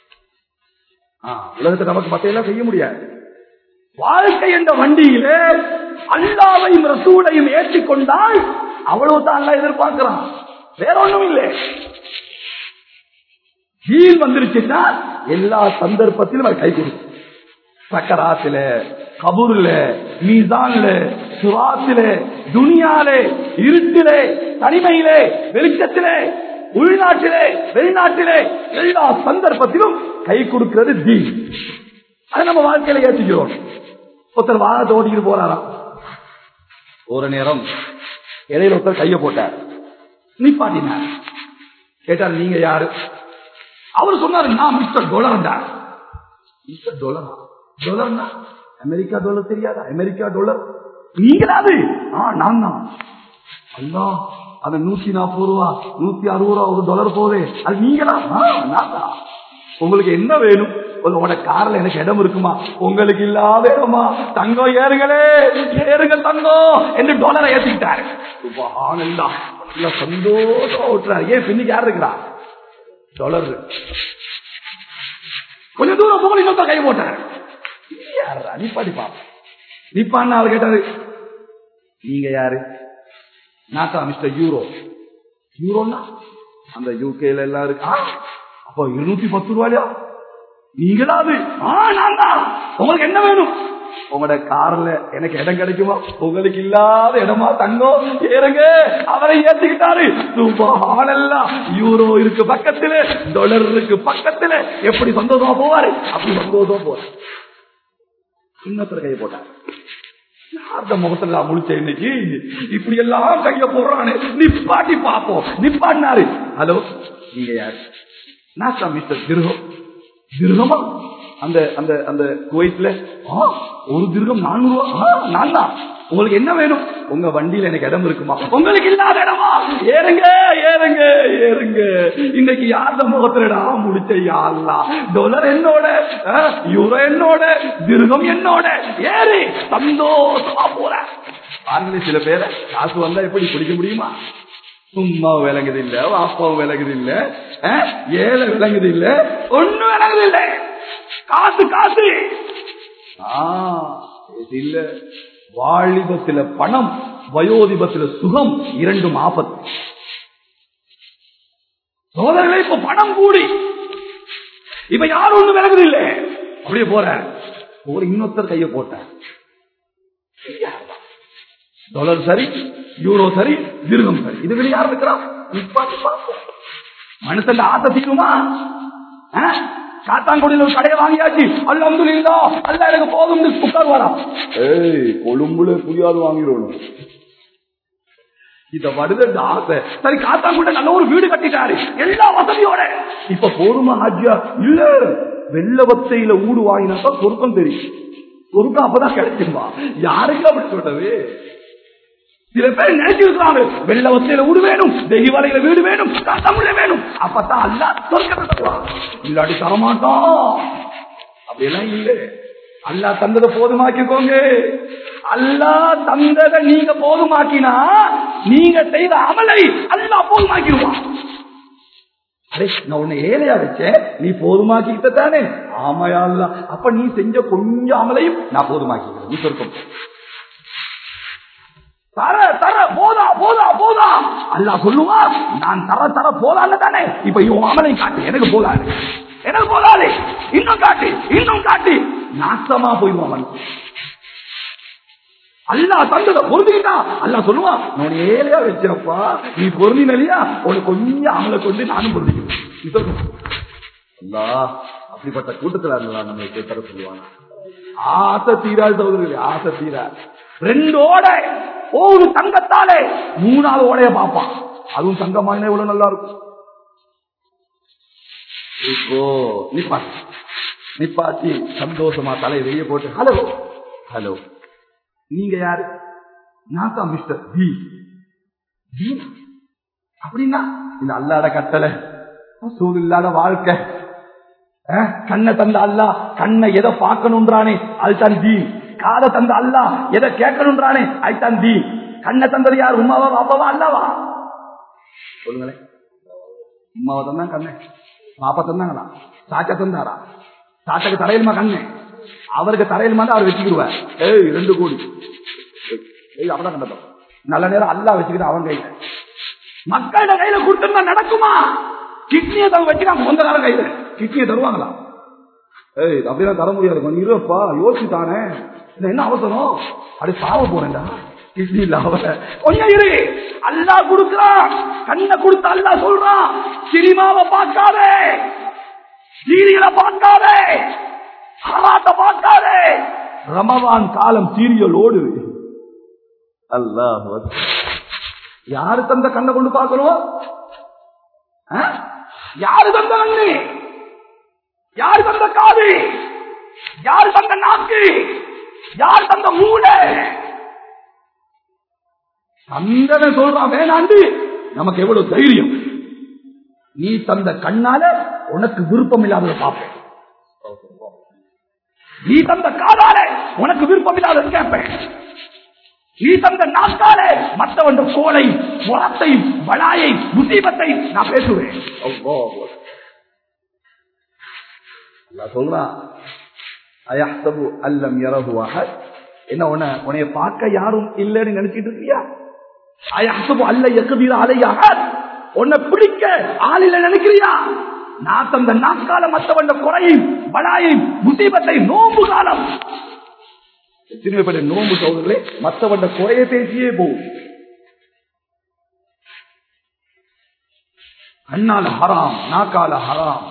உலகத்தை நமக்கு மத்தையெல்லாம் செய்ய முடியாது வாழ்க்கை என்ற வண்டியில அல்லாவையும் ரசூலையும் ஏற்றிக்கொண்டால் அவ்வளவுதான் அல்லா எதிர்பார்க்கிறான் வேற ஒண்ணும் இல்லை ஜீல் வந்துருச்சுன்னா எல்லா சந்தர்ப்பத்திலும் அது கை கொடுக்கும் சக்கராத்துல கபூர்ல மீசான்ல சுராத்தில துனியாலே இருட்டிலே தனிமையிலே வெளிச்சத்திலே உள்நாட்டிலே வெளிநாட்டிலே எல்லா சந்தர்ப்பத்திலும் கை கொடுக்கிறது தீன் அது நம்ம வாழ்க்கையில ஏற்றுக்கிறோம் ஒருத்தர் வாகனத்தை ஓட்டிக்கிட்டு போறாராம் ஒரு நேரம் இடையில ஒருத்தர் கைய போட்டார் நிப்பாட்டினார் கேட்டார் நீங்க யாரு அவர் சொன்னாரு நான் மிஸ்டர் டொலர்டா மிஸ்டர் டொலர் டொலர்னா அமெரிக்கா டாலர் தெரியாதா அமெரிக்கா டாலர் நீங்களாது ஆ நான் தான் அல்லா அந்த நூத்தி நாற்பது ரூபா நூத்தி அறுபது ரூபா ஒரு டாலர் போதே அது நீங்களா ஆ, நான் தான் உங்களுக்கு என்ன வேணும் உங்களோட கார்ல எனக்கு இடம் இருக்குமா உங்களுக்கு இல்லாத இடமா தங்கம் ஏறுங்களே ஏறுங்க தங்கம் என்று டாலரை ஏத்திக்கிட்டாரு சுபஹானல்லாஹ். நல்ல சந்தோஷமா ஓட்டுறாரு ஏன் பின்னுக்கு யார் இருக்கிறா டாலர் கொஞ்சம் தூரம் போக இன்னொருத்தர் கை போட்டாரு யாரா நிப்பாடி பாப்பா நிப்பான்னு அவர் கேட்டாரு நீங்க யாரு நாட்டா மிஸ்டர் யூரோ யூரோன்னா அந்த யூகேல எல்லாம் இருக்கு ஆ, அப்போ இருநூத்தி பத்து ரூபாயா நீங்களாவது ஆ நான் தான் உங்களுக்கு என்ன வேணும் உங்களோட கார்ல எனக்கு இடம் கிடைக்குமா உங்களுக்கு இல்லாத இடமா தங்கம் ஏறுங்க அவரை ஏத்துக்கிட்டாரு ஆளெல்லாம் யூரோ இருக்கு பக்கத்துல டாலர் இருக்கு பக்கத்துல எப்படி சந்தோஷமா போவாரு அப்படி சந்தோஷமா போவாரு இன்னொருத்தர் கையை போட்டார் யார்த முகத்துல நான் முழிச்ச இன்னைக்கு இப்படி எல்லாம் கைய போடுறானே நிப்பாட்டி பாப்போம் நிப்பாட்டினாரு ஹலோ நீங்க யாரு நான் மிஸ்டர் திருகம் திருகமா அந்த அந்த அந்த குவைட்ல ஆ, ஒரு திருகம் நானூறு ரூபா ஆ, நான் தான் உங்களுக்கு என்ன வேணும் உங்க வண்டியில எனக்கு இடம் இருக்குமா உங்களுக்கு இல்லாத இடமா ஏறுங்க ஏறுங்க ஏறுங்க இன்னைக்கு யார்த முகத்துலடா முடிச்ச யாருலா டாலர் என்னோட ஆ, யூரோ என்னோட திருகம் என்னோட ஏறு சந்தோஷமா போற பாருங்களே சில பேரை காசு வந்தா எப்படி பிடிக்க முடியுமா சும்மா விளங்குது இல்ல வாப்பாவும் விளங்குது இல்ல ஆ, ஏழை விளங்குது இல்ல ஒண்ணும் விளங்குது இல்ல காசு காசு ஆ, இது இல்ல வாலிபத்தில பணம் வயோதிபத்தில சுகம் இரண்டும் ஆபத்து சோதரர்களே இப்ப பணம் கூடி இப்ப யாரும் ஒண்ணு விலகுது இல்ல அப்படியே போற ஒரு இன்னொருத்தர் கைய போட்ட டாலர் சரி யூரோ சரி திருகம் சரி இது வெளியே யார் இருக்கிறா நிப்பாட்டி பார்ப்போம் மனுஷன் ஆசை தீருமா ஆ? காத்தாங்குடியில் ஒரு கடையை வாங்கியாச்சு அல்ல வந்து அல்ல எனக்கு போதும் உட்கார் வரா ஏய் கொழும்புல புரியாது வாங்கிடணும் இத வருது ஆசை சரி காத்தாங்குடி நல்ல ஒரு வீடு கட்டிட்டாரு எல்லா வசதியோட இப்ப போதுமா ஹாஜியா இல்ல வெள்ளவத்தையில ஊடு வாங்கினாக்கா சொருக்கம் தெரியும் சொருக்கம் அப்பதான் கிடைக்குமா யாருக்கு அப்படி சொல்றது சில பேர் நினைச்சிருக்காங்க வெள்ளவத்தையில வீடு வேணும் தெய்வாலையில வீடு வேணும் தமிழ்ல வேணும் அப்பதான் அல்லா சொர்க்கத்தை தருவான் இல்லாட்டி தரமாட்டான் அப்படியெல்லாம் இல்ல அல்லா தந்ததை போதுமாக்கிக்கோங்க அல்லா தந்ததை நீங்க போதுமாக்கினா நீங்க செய்த அமலை அல்லா போதுமாக்கிடுவான் அரே நான் உன்னை ஏழையா வச்சேன் நீ போதுமாக்கிட்ட தானே ஆமாயா அல்லா அப்ப நீ செஞ்ச கொஞ்சம் அமலையும் நான் போதுமாக்கிறேன் நீ சொர்க்கம் போ. தர தர போதா போதா போதா அல்லா சொல்லுவா நான் தர தர போதான்னு தானே இப்ப இவன் அமலை காட்டு எனக்கு போதாது எனக்கு போதாது இன்னும் காட்டு இன்னும் காட்டு நாசமா போய்வான் அல்லா தந்தத பொருந்திக்கிட்டா அல்லா சொல்லுவா நான் ஏழையா வச்சப்பா நீ பொருந்தினியா உனக்கு கொஞ்சம் அமலை கொண்டு நானும் பொருந்திக்கிறேன் நீ சொல்லு. அல்லா அப்படிப்பட்ட கூட்டத்துல இருந்தா நம்ம கேட்கற சொல்லுவாங்க ஆசை தீராது சகோதரர்களே ஆசை தீரா ரெண்டு ஓடை ஒரு தங்கத்தாலே மூணாவது ஓடைய பார்ப்பான் அதுவும் தங்கமான எவ்வளவு நல்லா இருக்கும் இப்போ நிப்பாட்டி நிப்பாட்டி சந்தோஷமா தலை வெளியே போட்டு ஹலோ ஹலோ நீங்க யாரு நான் தான் மிஸ்டர் பி பீனா? அப்படின்னா இந்த அல்லாட கட்டளை சூழ் இல்லாத வாழ்க்கை அஹ், கண்ணை தந்த அல்லா கண்ணை எதை பார்க்கணுன்றானே அதுதான் தீன் காதை தந்த அல்லா எதை கேட்கணுன்றானே அதுதான் தீன் கண்ணை தந்தது யார் உமாவா பாப்பாவா அல்லாவா சொல்லுங்களேன் உமாவை தந்தா கண்ணே பாப்பா தந்தாங்களா சாச்சா தந்தாரா சாச்சாக்கு தரையிலுமா கண்ணே அவருக்கு தரையிலுமா தான் அவர் வச்சுக்கிடுவார் ஏய் ரெண்டு கோடி ஏய் அவதான் கண்டதம் நல்ல நேரம் அல்லா வச்சுக்கிட்டு அவன் கையில மக்களோட கையில கொடுத்திருந்தா நடக்குமா கிட்னியை தான் வச்சுக்காங்க சொந்தக்கார கையில கிட்னியை தருவாங்களா ஏய் அப்படிலாம் தர முடியாது கொஞ்சம் இருப்பா யோசித்தானே இது என்ன அவசரம் அப்படி சாவ போறேன்டா கிட்னி இல்ல அவ கொஞ்சம் இரு அல்லா கொடுக்கிறான் கண்ணை கொடுத்து அல்லா சொல்றான் சினிமாவை பார்க்காதே சீரியலை பார்க்காதே ஹராத்த பார்க்காதே ரமவான் காலம் சீரியல் ஓடுது அல்லாஹ் யாரு தந்த கண்ணை கொண்டு பார்க்கணும் ஆ? யாரு தந்த கண்ணு யாரு தந்த காது யாரு தந்த நாக்கு யார் தந்த மூளை தந்தனை சொல்றான் வேணாண்டு நமக்கு எவ்வளவு தைரியம் நீ தந்த கண்ணால உனக்கு விருப்பம் இல்லாததை பார்ப்பேன் நீ தந்த காதால உனக்கு விருப்பம் இல்லாத கேட்பேன் நீ தந்த நாக்காலே மற்றவன் கோலை முரத்தை பலாயை முசீபத்தை நான் பேசுவேன் அல்லாஹ் சொல்றான் அயஹ்தபு அல்லம் யரஹு அஹத் என்ன உன உன்னைய பார்க்க யாரும் இல்லைன்னு நினைச்சிட்டு இருக்கியா அயஹ்தபு அல்ல யக்தீர அலைய அஹத் உன்னை பிடிக்க ஆளில நினைக்கிறியா நான் தந்த நாட்கால மற்றவண்ட குறையும் பலாயும் முசீபத்தை நோம்பு காலம் எத்தனை பேர் நோம்பு சோதர்களே மற்றவண்ட குறைய பேசியே போகும் கண்ணால ஹராம் நாக்கால ஹராம்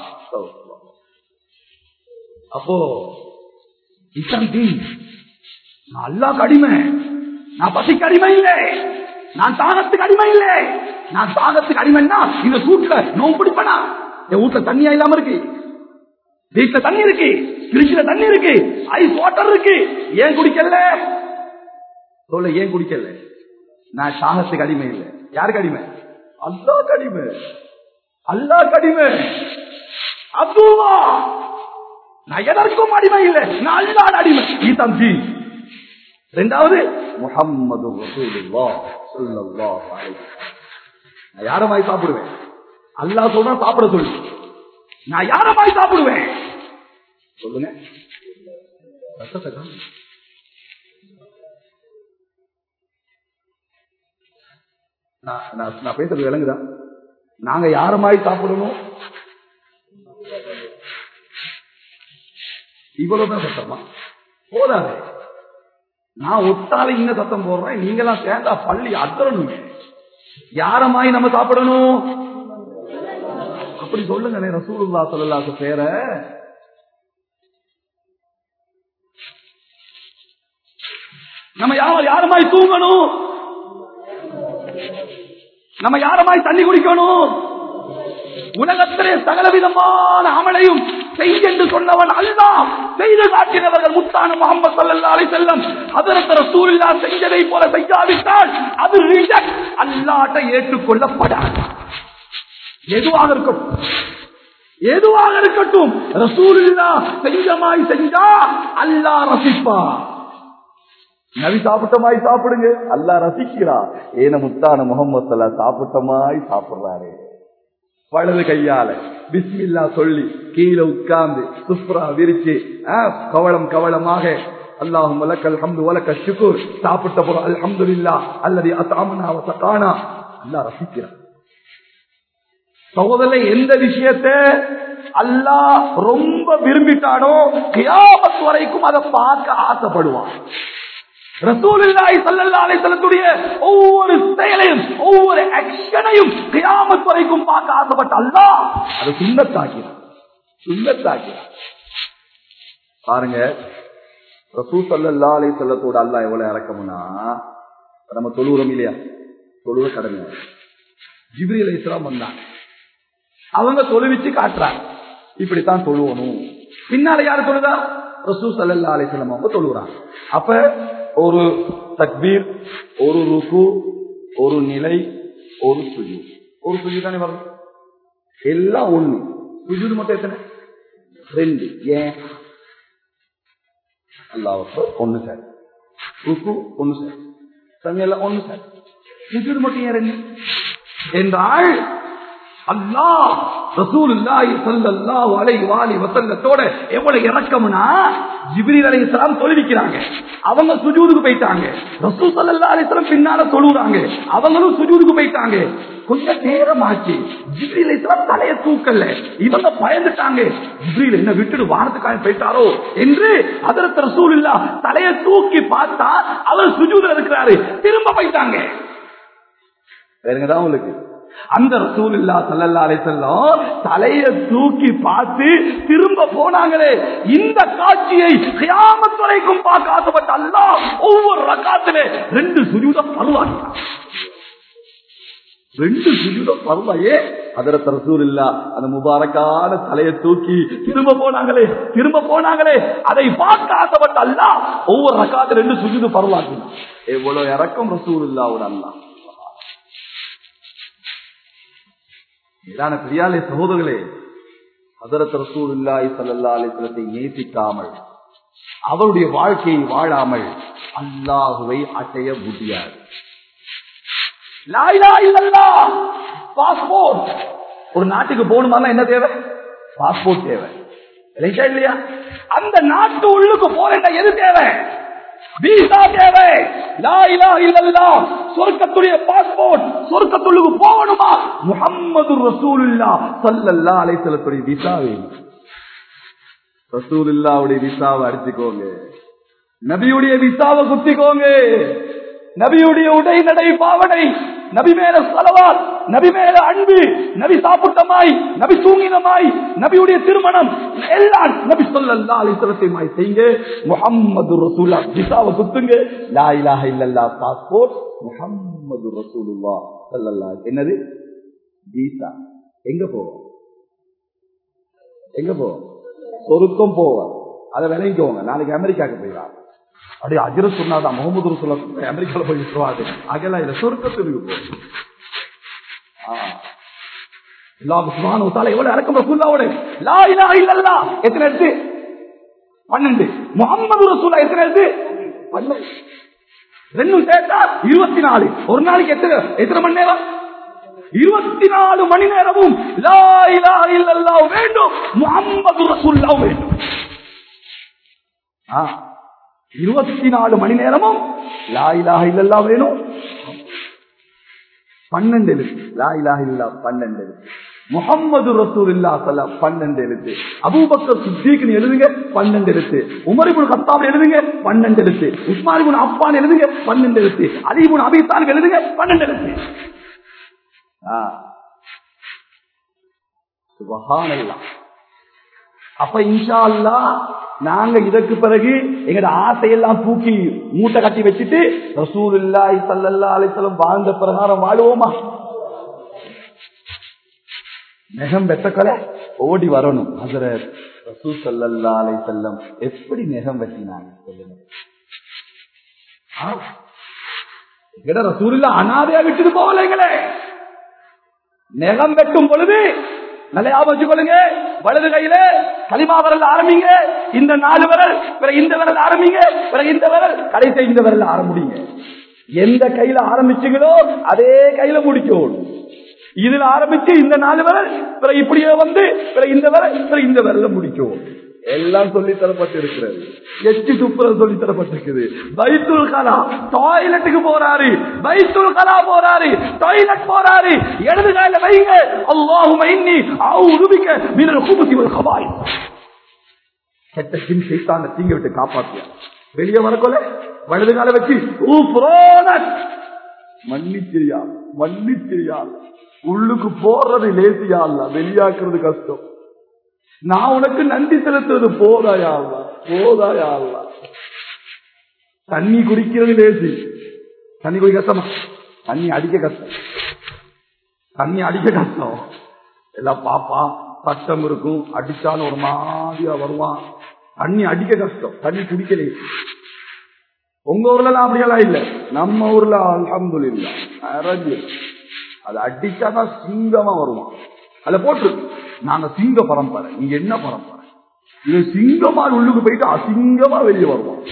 அப்போ இத்தம் தீ நான் அல்லாக்கு அடிமை நான் பசிக்கு அடிமை இல்லை நான் தாகத்துக்கு அடிமை இல்லை நான் தாகத்துக்கு அடிமைன்னா இந்த சூட்ல நோம்பு பிடிப்பனா என் வீட்டுல தண்ணியா இல்லாம இருக்கு வீட்டுல தண்ணி இருக்கு பிரிட்ஜ்ல தண்ணி இருக்கு ஐஸ் வாட்டர் இருக்கு ஏன் குடிக்கல சொல்ல ஏன் குடிக்கல நான் தாகத்துக்கு அடிமை இல்லை யாருக்கு அடிமை அல்லாக்கு அடிமை அல்லாக்கு அடிமை அப்துல்லா நான் எதற்கும் அடிமை இல்லை நான் அல்லாட அடிமை நீ தம்பி ரெண்டாவது முகம்மது நான் யாரமாய் சாப்பிடுவேன் அல்லா சொல்றா சாப்பிட சொல்லு நான் யாரமாய் சாப்பிடுவேன் சொல்லுங்க நான் பேசுறது விளங்குதா நாங்க யாரமாய் சாப்பிடணும் இவ்வளவுதான் சத்தமா போதாது நான் ஒட்டால இங்க சத்தம் போடுறேன் நீங்களாம் சேர்ந்தா பள்ளி அத்தரணுங்க யாரமாய் நம்ம சாப்பிடணும் அப்படி சொல்லுங்க ரசூலுல்லா சொல்லலாக்கு பேர நம்ம யார் யாரமாய் தூங்கணும் நம்ம யாரமாய் தண்ணி குடிக்கணும் உலகத்திலே சகல விதமான அமலையும் செய்யென்று சொன்னவன் அல்லா செய்து காட்டினவர்கள் முத்தான முகமது சல்லல்லாஹு செல்லம் அதற்கு ரசூலுல்லா செஞ்சதை போல செய்யாவிட்டால் அது ரிஜெக்ட் அல்லாட்ட ஏற்றுக்கொள்ளப்படாது எதுவாக இருக்கட்டும் எதுவாக இருக்கட்டும் ரசூலுல்லா செஞ்சமாய் செஞ்சா அல்லா ரசிப்பா நபி சாப்பிட்டமாய் சாப்பிடுங்க அல்லா ரசிக்கிறா ஏன முத்தான முகமது சாப்பிட்டமாய் சாப்பிடுறாரு வலது கையால பிஸ்மில்லா சொல்லி கீழே உட்கார்ந்து சுப்ரா விரிச்சு கவளம் கவளமாக அல்லாஹும் வலக்கல் ஹம்து வலக்க ஷுக்குர் சாப்பிட்ட போது அல்ஹம்துலில்லா அல்லது அசாமனா வசகானா அல்லா ரசிக்கிறான் சகோதர எந்த விஷயத்தை அல்லாஹ் ரொம்ப விரும்பிட்டானோ கியாமத் வரைக்கும் அதை பார்க்க ஆசைப்படுவான் ரசூலுல்லாஹி ஸல்லல்லாஹு அலைஹி வஸல்லத்துடைய ஒவ்வொரு செயலையும் ஒவ்வொரு ஆக்ஷனையும் கியாமத் வரைக்கும் பார்க்க ஆசைப்பட்ட அல்லாஹ் அது சுண்ணத்தாக்கிறான் சுண்ணத்தாக்கிறான் பாருங்க ரசூல் ஸல்லல்லாஹு அலைஹி வஸல்லத்தோட அல்லாஹ் எவ்வளவு இறக்கமுனா நம்ம தொழுகிறோம் இல்லையா தொழுவ கடமை ஜிப்ரீல் அலைஹிஸ்ஸலாம் வந்தாங்க அவங்க தொழுவிச்சு காட்டுறாங்க இப்படித்தான் தொழுவணும் பின்னால யாரு தொழுதா ரசூல் ஸல்லல்லாஹு அலைஹி வஸல்லம் அவங்க தொழுகிறாங்க அப்ப ஒரு தக்பீர் ஒரு ருக்கு ஒரு நிலை ஒரு சுஜு ஒரு சுஜு தானே வரும் எல்லாம் ஒண்ணு சுஜூது மட்டும் எத்தனை ரெண்டு ஏன் அல்லாஹ் ஒண்ணு சார் ருக்கு ஒண்ணு சார் சமையல் ஒண்ணு சார் சுஜூது மட்டும் ஏன் ரெண்டு என்றால் அல்லாஹ் ரசூலுல்லாஹி ஸல்லல்லாஹு அலைஹி வாலி வஸல்லத்தோட எவ்வளவு இரக்கம்னா ஜிப்ரீல் அலைஹிஸ்ஸலாம் தொழுவிக்கிறாங்க அவங்க சுஜூதுக்கு போயிட்டாங்க ரசூல் ஸல்லல்லாஹு அலைஹி வஸல்லம் பின்னால தொழுறாங்க அவங்களும் சுஜூதுக்கு போயிட்டாங்க கொஞ்ச நேரம் ஆச்சு ஜிப்ரீல் அலைஹிஸ்ஸலாம் தலைய தூக்கல இவங்க பயந்துட்டாங்க ஜிப்ரீல் என்ன விட்டுட்டு வாரத்துக்காக போயிட்டாரோ என்று ஹஜரத் ரசூலுல்லாஹ் தலைய தூக்கி பார்த்தா அவர் சுஜூதுல இருக்கிறாரு திரும்ப போயிட்டாங்க வேறங்கதான் உங்களுக்கு அந்த ரசூல் இல்லா சல்லல்லா செல்லம் தலைய தூக்கி பார்த்து திரும்ப போனாங்களே இந்த காட்சியை கியாமத் வரைக்கும் பார்க்க ஆசைப்பட்ட அல்லா ஒவ்வொரு ரக்காத்திலே ரெண்டு சுஜூத பருவாங்க ரெண்டு சுஜூத பருவாயே அதரத்த ரசூல் இல்லா அந்த முபாரக்கான தலையை தூக்கி திரும்ப போனாங்களே திரும்ப போனாங்களே அதை பார்க்க ஆசைப்பட்ட அல்லா ஒவ்வொரு ரக்காத்து ரெண்டு சுஜூத பருவாங்க எவ்வளவு இறக்கம் ரசூல் இல்லாவோட அல்லா இதான பிரியாலே சகோதரர்களே ஹதரத் ரசூலுல்லாஹி ஸல்லல்லாஹு அலைஹி வஸல்லத்தை நேசிக்காமல் அவருடைய வாழ்க்கையை வாழாமல் அல்லாஹுவை அடைய முடியாது லா இலாஹ இல்லல்லாஹ் பாஸ்போர்ட் ஒரு நாட்டுக்கு போகணுமா என்ன தேவை பாஸ்போர்ட் தேவை ரைட்டா இல்லையா அந்த நாட்டு உள்ளுக்கு போறேன் எது தேவை வீசா தேவை லா இலாஹ இல்லல்லாஹ் சொர்க்கத்துடைய பாஸ்போர்ட் சொர்க்கத்துள்ளுக்கு போகணுமா முகம்மது ரசூலுல்லா சல்லல்லா அலைசலத்துடைய விசா வேணும் ரசூலுல்லாவுடைய விசாவை அடிச்சுக்கோங்க நபியுடைய விசாவை குத்திக்கோங்க நபியுடைய உடை நடை பாவனை நபி மேல சலவால் நபி மேல அன்பு நபி சாப்பிட்டமாய் நபி தூங்கினமாய் நபியுடைய திருமணம் எல்லாம் நபி சொல்லல்லா அலிசலத்தைமாய் செய்யுங்க முகம்மது ரசூல்லா விசாவை குத்துங்க லா இலாஹ இல்லல்லா பாஸ்போர்ட் முகம்மது ரசூலுல்லா சல்லல்லா என்னது விசா எங்க போவோம் எங்க போவோம் சொருக்கம் போவார் அதை விளங்கிக்கோங்க நாளைக்கு அமெரிக்காவுக்கு போயிடலாம் அப்படியே அஜர சொன்னாதான் முகமது ரசூல்லா அமெரிக்கால போய் விட்டுருவாரு அகலாம் இல்ல சொருக்கத்துக்கு போகும் எவ்வளவு இறக்கம் ரசூல்லாவோட லா இலாஹ இல்லல்லா எத்தனை எடுத்து பன்னெண்டு முகமது ரசூல்லா எத்தனை எடுத்து பன்னெண்டு ரெண்டும் சேர்த்தா இருபத்தி நாலு ஒரு நாளைக்கு எத்தனை எத்தனை மணி நேரம் இருபத்தி நாலு மணி நேரமும் லா இலாஹ இல்லல்லாஹ் வேண்டும் முகமது ரசூல்லா வேண்டும் ஆ, இருபத்தி நாலு மணி நேரமும் லா இலாஹ இல்லல்லாஹ் வேணும் பன்னெண்டு எழுத்து லா இலாஹ இல்லா பன்னெண்டு எழுத்து முகம்மது ரசூல் இல்லா சல்லா பன்னெண்டு எழுத்து அபூபக்கர் சித்திக்கு எழுதுங்க பன்னெண்டு எழுத்து உமரிபுல் கத்தாப் எழுதுங்க பன்னெண்டு எழுத்து உஸ்மானிபுல் அப்பான் எழுதுங்க பன்னெண்டு எழுத்து அலிபுன் அபிசான் எழுதுங்க பன்னெண்டு எழுத்து ஆ. சுபஹானல்லாஹ். அப்ப இன்ஷா அல்லாஹ் நாங்க இதற்கு பிறகு எங்கட ஆசையெல்லாம் தூக்கி மூட்டை கட்டி வச்சுட்டு ரசூலுல்லாஹி ஸல்லல்லாஹு அலைஹி வஸல்லம் வாழ்ந்த பிரகாரம் வாழுவோமா நெகம் வெட்டக்கலை ஓடி வரணும் ஹஜரத் ரசூல் ஸல்லல்லாஹு அலைஹி வஸல்லம் எப்படி நெகம் வெட்டினாங்க சொல்லுங்க ஆ? எங்கட ரசூலுல்லா அனாதையா விட்டுட்டு போகலைங்களே நெகம் வெட்டும் பொழுது நல்ல ஞாபகம் வச்சுக்கொள்ளுங்க வலது கையில களிமா விரல் ஆரம்பிங்க இந்த நாலு விரல் பிறகு இந்த விரல் ஆரம்பிங்க பிறகு இந்த விரல் கடைசி இந்த விரல் ஆரம்பிங்க எந்த கையில ஆரம்பிச்சீங்களோ அதே கையில முடிக்கணும் இதுல ஆரம்பிச்சு இந்த நாலு விரல் பிறகு இப்படியே வந்து பிறகு இந்த விரல் பிறகு இந்த விரல முடிக்கும் எல்லாம் சொல்லி தரப்பட்டு இருக்கிறது எச்சு துப்புரம் சொல்லி தரப்பட்டிருக்குது பைத்துல் கலா டாய்லெட்டுக்கு போறாரு பைத்துல் கலா போறாரு டாய்லெட் போறாரு இடது கால வைங்க அல்லாஹும இன்னி அவுதுபிக்க மினல் குபுதி வல் கபாய் கெட்ட சிம் சைத்தான தீங்க விட்டு காப்பாத்தியா வெளியே வரக்கொல வலது கால வச்சு ஊப்ரோனட் மன்னிச்சிரியா மன்னிச்சிரியா உள்ளுக்கு போறது லேசியா இல்ல வெளியாக்குறது கஷ்டம் நான் உனக்கு நன்றி செலுத்துறது போதாயா அல்ல போதாயா அல்ல தண்ணி குடிக்கிறது லேசி தண்ணி குடிக்க கஷ்டமா தண்ணி அடிக்க கஷ்டம் தண்ணி அடிக்க கஷ்டம் எல்லாம் பாப்பா கஷ்டம் இருக்கும் அடிச்சாலும் ஒரு மாதிரியா வருவான் தண்ணி அடிக்க கஷ்டம் தண்ணி குடிக்கலே உங்க ஊர்ல எல்லாம் அப்படியெல்லாம் இல்ல நம்ம ஊர்ல அலமது இல்ல அரைஞ்சு அது அடிச்சாதான் சிங்கமா வருவான் அதுல போட்டு நாங்க சிங்க பரம்பரை நீங்க என்ன பரம்பரை இது சிங்கமா உள்ளுக்கு போயிட்டு அசிங்கமா வெளியே வருவான்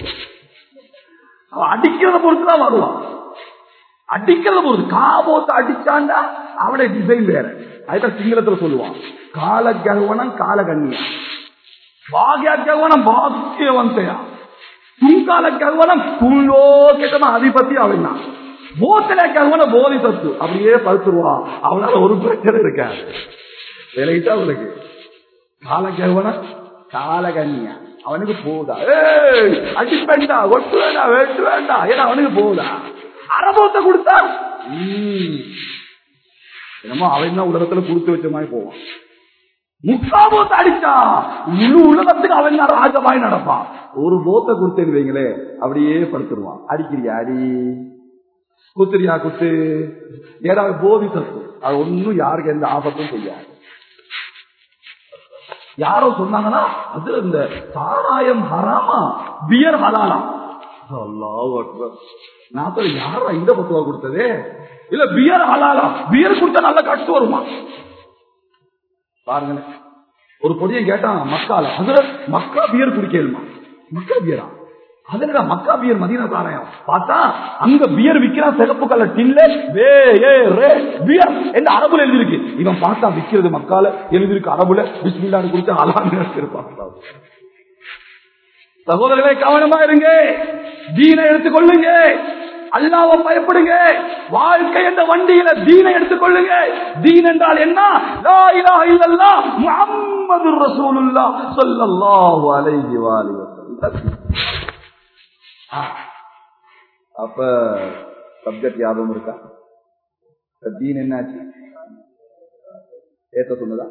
அவன் அடிக்கிறத பொறுத்துதான் வருவான் அடிக்கிறத பொறுத்து காபோத்தை அடிச்சாண்டா அவனுடைய டிசைன் வேற அதுதான் சிங்களத்துல சொல்லுவான் கால ககவனம் கால கண்ணியா பாக்யா ககவனம் பாக்கியவந்தையா துங்கால ககவனம் துல்லோக்கிட்டமா அதிபத்தி அவன் தான் போத்தல ககவனம் போதி சத்து அப்படியே படுத்துருவான் அவனால ஒரு பிரச்சனை இருக்காது விலையிட்டா அவனுக்கு கால ககவனம் கால கண்ணியா அவனுக்கு போதா ஏய் அடிப்பேண்டா ஒட்டு வேண்டாம் வெட்டு வேண்டாம் ஏன்னா அவனுக்கு போதா அரபோத்தை கொடுத்தா ம். என்னமோ அவன் தான் உலகத்துல கொடுத்து வச்ச மாதிரி போவான் முக்காபோத்தை அடிச்சா முழு உலகத்துக்கு அவன் தான் ராஜமாய் நடப்பான் ஒரு போத்தை கொடுத்தேன்னு வைங்களே அப்படியே படுத்துருவான் அடிக்கிறியா அடி குத்துறியா குத்து ஏதாவது போதி சத்து அது ஒண்ணும் யாருக்கு எந்த ஆபத்தும் செய்யாது யாரோ சொன்னாங்கன்னா அது இந்த சாராயம் ஹராமா பியர் ஹலாலாம் அல்லாஹ் அக்பர். நான் சொல்ல யாரா இந்த பத்துவா கொடுத்ததே இல்ல பியர் ஹலாலா பியர் கொடுத்தா நல்லா கட்டு வருமா பாருங்க ஒரு பொடியை கேட்டான் மக்கால அதுல மக்கா பியர் குடிக்கலுமா மக்கா பியரா அதுல மக்கா பியர் மதீனா சாராயம் பார்த்தா அங்க பியர் விக்கிறான் சிகப்பு கலர் டின்ல வே ஏ ரே பியர் என்ன அரபுல எழுதிருக்கு இவன் பார்த்தா விக்கிறது மக்கால எழுதிருக்கு அரபுல பிஸ்மில்லான்னு குடிச்சா அலான்னு இருப்பான் சகோதரர்களே கவனமா இருங்க தீனை எடுத்துக்கொள்ளுங்க அல்லாவை பயப்படுங்க வாழ்க்கை என்ற வண்டியில தீனை எடுத்துக்கொள்ளுங்க தீன் என்றால் என்ன லா இலாஹ இல்லல்லாஹ் முஹம்மது ரசூலுல்லாஹ் ஸல்லல்லாஹு அலைஹி வஸல்லம் அப்ப சப்ஜெக்ட் ஞாபகம் இருக்கா தீன் என்னாச்சு ஏத்த சொன்னதா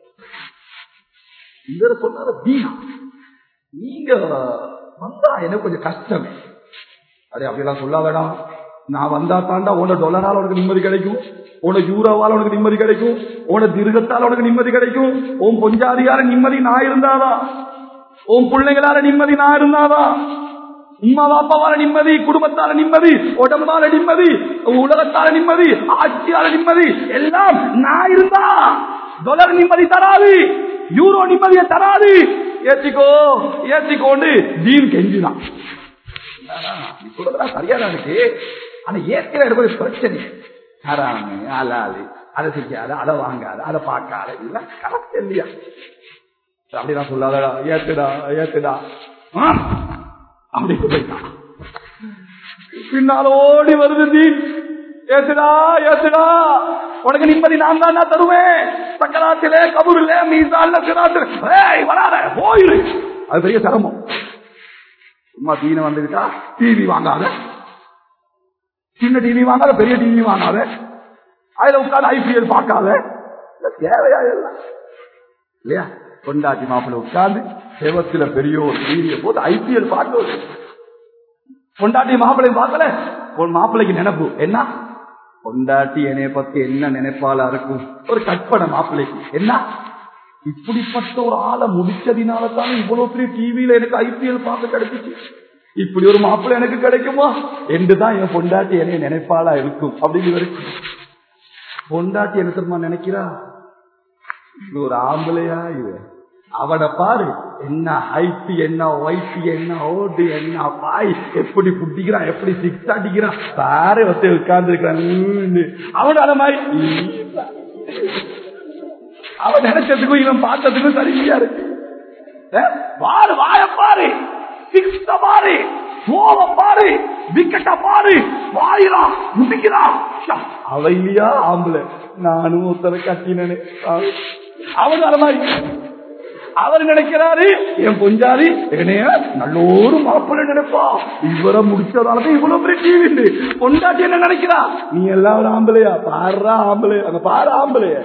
இந்த சொன்னார தீனா நீங்க வந்தா எனக்கு கொஞ்சம் கஷ்டமே அடே அப்படிலாம் சொல்லாதடா நான் வந்தா தாண்டா உன டொலரால் உனக்கு நிம்மதி கிடைக்கும் உனக்கு யூரோவால் உனக்கு நிம்மதி கிடைக்கும் உன திருகத்தால் உனக்கு நிம்மதி கிடைக்கும் உன் பொஞ்சாதிகார நிம்மதி நான் இருந்தாதா உன் பிள்ளைகளால நிம்மதி நான் இருந்தாதா உம்மா பாப்பாவால நிம்மதி குடும்பத்தால நிம்மதி உடம்பால நிம்மதி உலகத்தால நிம்மதி ஆட்சியால நிம்மதி எல்லாம் நான் இருந்தா டொலர் நிம்மதி தராது யூரோ நிம்மதியை தராது ஏத்திக்கோ ஏத்திக்கோண்டு தீன் கெஞ்சிதான் நீ சொல்றதா சரியாதான் இருக்கு ஆனா ஏற்கிற எனக்கு ஒரு பிரச்சனை ஹராமு அலாலு அதை செய்யாத அதை வாங்காத அதை பார்க்காத இல்ல கரெக்ட் இல்லையா அப்படிதான் சொல்லாதடா ஏத்துடா ஏத்துடா ஆ, அப்படி போயிட்டான் பின்னால் ஓடி வருது தீன் ஏத்துடா ஏத்துடா உனக்கு நிம்மதி நான் தான் தருவேன் சக்கராத்திலே கபூர்ல மீசான்ல சிராத்தில ஏய் வராத போயிரு அது பெரிய சிரமம் சும்மா தீன வந்துகிட்டா டிவி வாங்காத சின்ன டிவி வாங்காத பெரிய டிவி வாங்காத அதுல உட்காந்து ஐபிஎல் பார்க்காத இல்ல தேவையா எல்லாம் இல்லையா கொண்டாட்டி மாப்பிள்ள உட்கார்ந்து செவத்துல பெரிய ஒரு டிவியை போட்டு ஐபிஎல் பார்க்க கொண்டாட்டி மாப்பிள்ளை பார்க்கல ஒரு மாப்பிள்ளைக்கு நினைப்பு என்ன கொண்டாட்டி என்னைய பத்தி என்ன நினைப்பாளா இருக்கும் ஒரு கற்பனை மாப்பிள்ளைக்கு என்ன இப்படிப்பட்ட ஒரு ஆளை முடிச்சதினால தானே இவ்வளவு பெரிய டிவியில எனக்கு ஐபிஎல் பார்க்க கிடைச்சிச்சு இப்படி ஒரு மாப்பிள்ளை எனக்கு கிடைக்குமா என்றுதான் என் பொண்டாட்டி என்னைய நினைப்பாளா இருக்கும் அப்படின்னு வரைக்கும் பொண்டாட்டி என்ன தெரியுமா நினைக்கிறா இது ஒரு ஆம்பளையா இது அவட பாரு என்ன ஹைட் என்ன ஒயிட் என்ன ஓடு என்ன பாய் எப்படி புட்டிக்கிறான் எப்படி சிக்ஸ் அடிக்கிறான் பாரு ஒருத்த உட்கார்ந்து இருக்கிறான் அவன் அத மாதிரி இல்ல. அவன் நினைச்சதுக்கும் இவன் பார்த்ததுக்கும் சரியா இருக்கு அஹ், பாரு வாய பாரு சிக்ஸ பாரு சோவ பாரு விக்கெட்ட பாரு வாயிலா முட்டிக்கிறான் ஷா, அவ இல்லையா ஆம்பளை நானும் ஒருத்தரை கட்டினேன் அவன் அத மாதிரி அவர் நினைக்கிறாரு என் பொஞ்சாதி என்னைய நல்லோரு மாப்பிள்ளை நினைப்பா இவரை முடிச்சதாலதான் இவ்வளவு பெரிய டிவி பொண்டாட்டி என்ன நினைக்கிறா நீ எல்லாம் ஒரு ஆம்பளையா பாடுறா ஆம்பளை அங்க பாரு ஆம்பளைய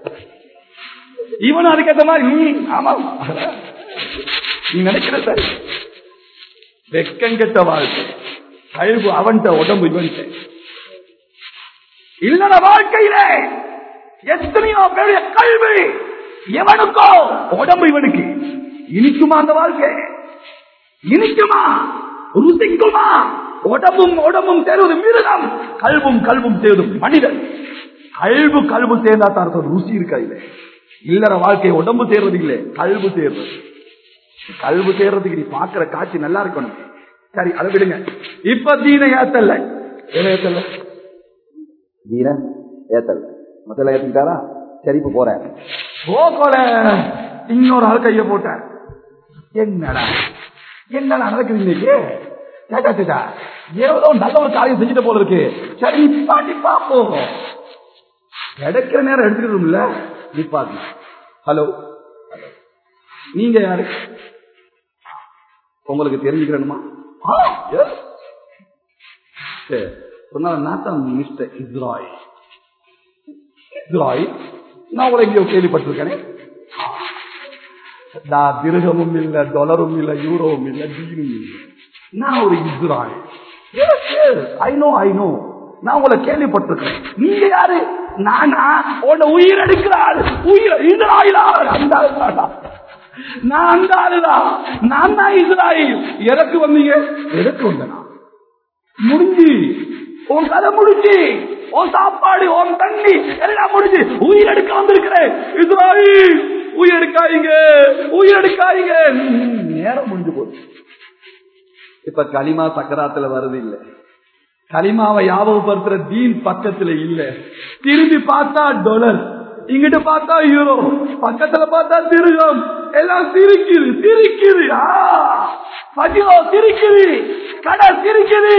இவன் அதுக்கேற்ற மாதிரி ம், ஆமா நீ நினைக்கிற சரி வெக்கங்கெட்ட வாழ்க்கை கழிவு அவன்கிட்ட உடம்பு இவன்கிட்ட இல்லட வாழ்க்கையிலே எத்தனையோ பெரிய கல்வி எவனுக்கோ உடம்பு இவனுக்கு இனிக்குமா அந்த வாழ்க்கை இனிக்குமா ருசிக்குமா உடம்பும் உடம்பும் தேர்வது மிருகம் கல்வும் கல்வும் தேர்வதும் மனிதன் கல்வு கல்வு சேர்ந்தா தான் ருசி இருக்கா இல்ல இல்லற வாழ்க்கை உடம்பு தேர்வது இல்லை கல்வு தேர்வது கல்வு தேர்றதுக்கு நீ பாக்குற காட்சி நல்லா இருக்கணும் சரி அதை விடுங்க இப்ப தீன ஏத்தல்ல என்ன ஏத்தல்ல தீன ஏத்தல்ல முதல்ல ஏத்துக்கிட்டாரா சரி இப்ப போறேன் போகல இன்னொரு ஆள் கைய போட்டார் என்னடா என்னடா நடக்குது இன்னைக்கு கேட்டா கேட்டா ஏதோ நல்ல ஒரு காரியம் செஞ்சுட்டு போல இருக்கு சரி நிப்பாட்டி பாப்போம் கிடைக்கிற நேரம் எடுத்துக்கணும்ல நிப்பாட்டி ஹலோ நீங்க யாரு உங்களுக்கு தெரிஞ்சுக்கிறணுமா ஆ, yes. சரி சொன்னா நான் தான் மிஸ்டர் இஸ்ராய் இஸ்ராய் நான் உங்களை எங்கேயோ கேள்விப்பட்டிருக்கேனே நான் திருகமும் இல்ல டாலரும் இல்ல யூரோவும் இல்ல தீனும் இல்ல நான் ஒரு இஸ்ராய் ஐ நோ ஐ நோ நான் உங்களை கேள்விப்பட்டிருக்கேன் நீங்க யாரு நானா உன்னை உயிர் எடுக்கிறாள் உயிர் இஸ்ராயிலா அந்த ஆளுதாடா. நான் அந்த ஆளுதான் நான் தான் இஸ்ராயில் எதற்கு வந்தீங்க எதற்கு வந்தனா முடிஞ்சு உன் கதை முடிஞ்சு உன் சாப்பாடு உன் தண்ணி எல்லாம் முடிஞ்சு உயிர் எடுக்க வந்திருக்கிறேன் இஸ்ராயில் உயிர் எடுக்காதீங்க உயிர் எடுக்காதீங்க ம், நேரம் முடிஞ்சு போச்சு இப்ப களிமா சக்கராத்துல வருது இல்ல களிமாவை ஞாபகப்படுத்துற தீன் பக்கத்துல இல்ல திரும்பி பார்த்தா டொலர் இங்கிட்டு பார்த்தா யூரோ பக்கத்துல பார்த்தா திருகம் எல்லாம் சிரிக்குது சிரிக்குது ஆ, பஜிலோ சிரிக்குது கடை சிரிக்குது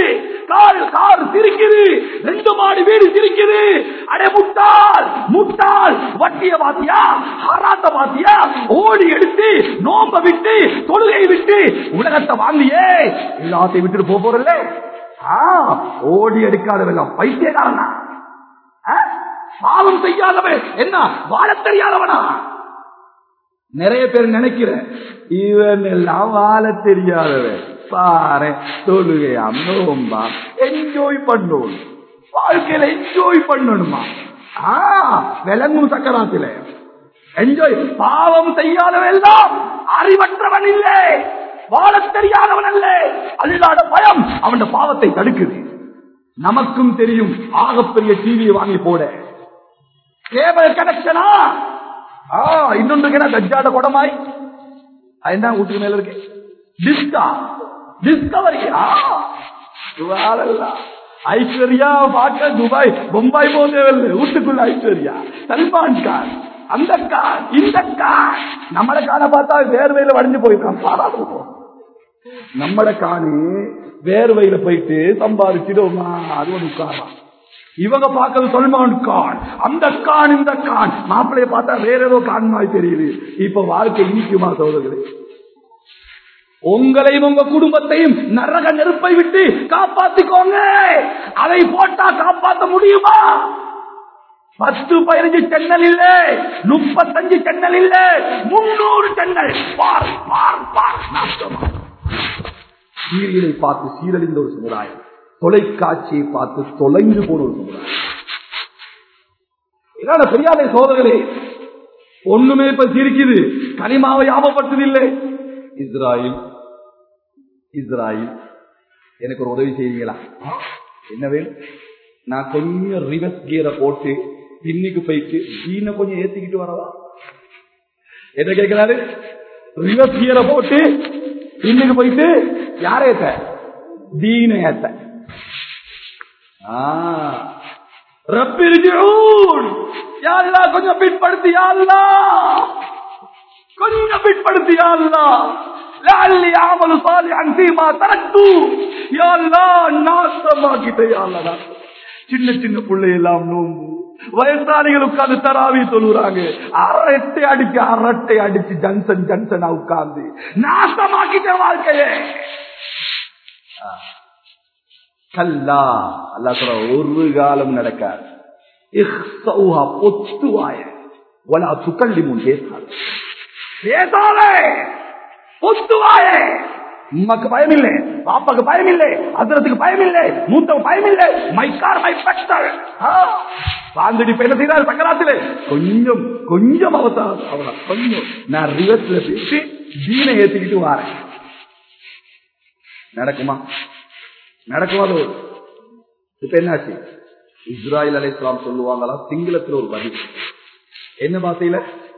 கால் கார் சிரிக்குது ரெண்டு மாடி வீடு சிரிக்குது அடே முட்டாள் முட்டாள் வட்டிய பாத்தியா ஹராத்த பாத்தியா ஓடி எடுத்து நோம்ப விட்டு தொழுகை விட்டு உலகத்தை வாங்கியே எல்லாத்தையும் விட்டுட்டு போக போறல்ல ஆ, ஓடி எடுக்காதவெல்லாம் பைத்தியக்காரனா ஆ? பாவம் செய்யாதவன் என்ன வாழ தெரியாதவனா நிறைய பேர் நினைக்கிறேன் இவன் எல்லாம் வாழ தெரியாதவன் பாரு தொழுகையா நோம்பா என்ஜாய் பண்ணணும் வாழ்க்கையில என்ஜாய் பண்ணணுமா ஆ விளங்கும் சக்கராத்தில என்ஜாய் பாவம் செய்யாதவன் எல்லாம் அறிவற்றவன் இல்லை வாழ தெரியாதவன் அல்ல அல்லாத பயம் அவன் பாவத்தை தடுக்குது நமக்கும் தெரியும் ஆகப்பெரிய டிவியை வாங்கி போட கேபிள் கனெக்ஷனா ஆ இன்னொன்று என்ன தஜ்ஜாட குடமாய் அது என்ன வீட்டுக்கு மேல இருக்கு டிஸ்கா டிஸ்கவரி ஆ சுவாலல்லா. ஐஸ்வர்யா பார்க்க துபாய் பொம்பாய் போதேவில்லை வீட்டுக்குள்ள ஐஸ்வர்யா சல்மான் கான் அந்த கான் இந்த கான் நம்மள காண பார்த்தா வேர்வையில வடிஞ்சு போயிருக்கான் பாராட்டுவோம் நம்மட காணி வேர்வையில போயிட்டு சம்பாதிச்சிடுமா அது ஒரு உட்காரம் இவங்க பார்க்கறது சல்மான் கான் அந்த கான் இந்த கான் மாப்பிள்ளைய பார்த்தா வேற ஏதோ கான் மாதிரி தெரியுது இப்ப வாழ்க்கை இனிக்குமா சோதர்களே உங்களையும் உங்க குடும்பத்தையும் நரக நெருப்பை விட்டு காப்பாத்திக்கோங்க அதை போட்டா காப்பாத்த முடியுமா பத்து பதினஞ்சு சென்னல் இல்ல முப்பத்தஞ்சு சென்னல் இல்ல முன்னூறு சென்னல் பார் பார் பார் நாசமா சீரியலை பார்த்து சீரழிந்த ஒரு சமுதாயம் தொலைக்காட்சியை பார்த்து தொலைந்து போன ஒரு சமுதாயம் என்னோட பெரியாரை சோதர்களே ஒண்ணுமே இப்ப சிரிக்குது கனிமாவை ஞாபகப்படுத்ததில்லை இஸ்ராயில் இஸ்ராயில் எனக்கு ஒரு உதவி செய்வீங்களா என்ன வேணும் நான் கொஞ்சம் ரிவர்ஸ் கியரை போட்டு பின்னுக்கு போயிட்டு ஜீனை கொஞ்சம் ஏத்திக்கிட்டு வரவா என்ன கேட்கிறாரு ரிவர்ஸ் கியரை போட்டு பின்னுக்கு போயிட்டு யார ஏத்த தீன ஏத்த ரப்பிரிஜூன் யாருலா கொஞ்சம் பின்படுத்தி யாருலா கொஞ்சம் பிற்படுத்தி யா அல்லாஹ். லஅல்லி அஅமலு சாலிஹன் ஃபீமா தரக்து. யா அல்லாஹ், நாசமாக்கிட்ட யா அல்லாஹ் நான். சின்ன சின்ன பிள்ளை எல்லாம் நோம்பு வயசாளிகள் உட்கார்ந்து தராவி தொழுறாங்க அரட்டை அடிச்சு அரட்டை அடிச்சு ஜன்சன் ஜன்சனா உட்கார்ந்து நாசமாக்கிட்ட வாழ்க்கையே கல்லா அல்லாஹ் சொல்ற ஒரு காலம் நடக்காது இஹ்ஸௌஹா பொத்துவாய வலா துக்கல்லிமுன் பேசாது பேசாதே பொத்துவாயே உமக்கு பயம் இல்லை பாப்பாக்கு பயம் இல்லை அசரத்துக்கு பயம் இல்லை மூத்தவங்க பயம் இல்லை மை கார் மை பெட்டர் வாழ்ந்துட்டு இப்ப என்ன செய்யறாரு சக்கராத்திலே கொஞ்சம் கொஞ்சம் அவசரம் அவரா கொஞ்சம் நான் ரிவர்ஸ்ல பேசி தீனை ஏத்திக்கிட்டு வாரேன் நடக்குமா நடக்குமா அது இப்ப என்னாச்சு இஸ்ராயல் அலை இஸ்லாம் சொல்லுவாங்களா சிங்களத்துல ஒரு பதில் என்ன பாசையில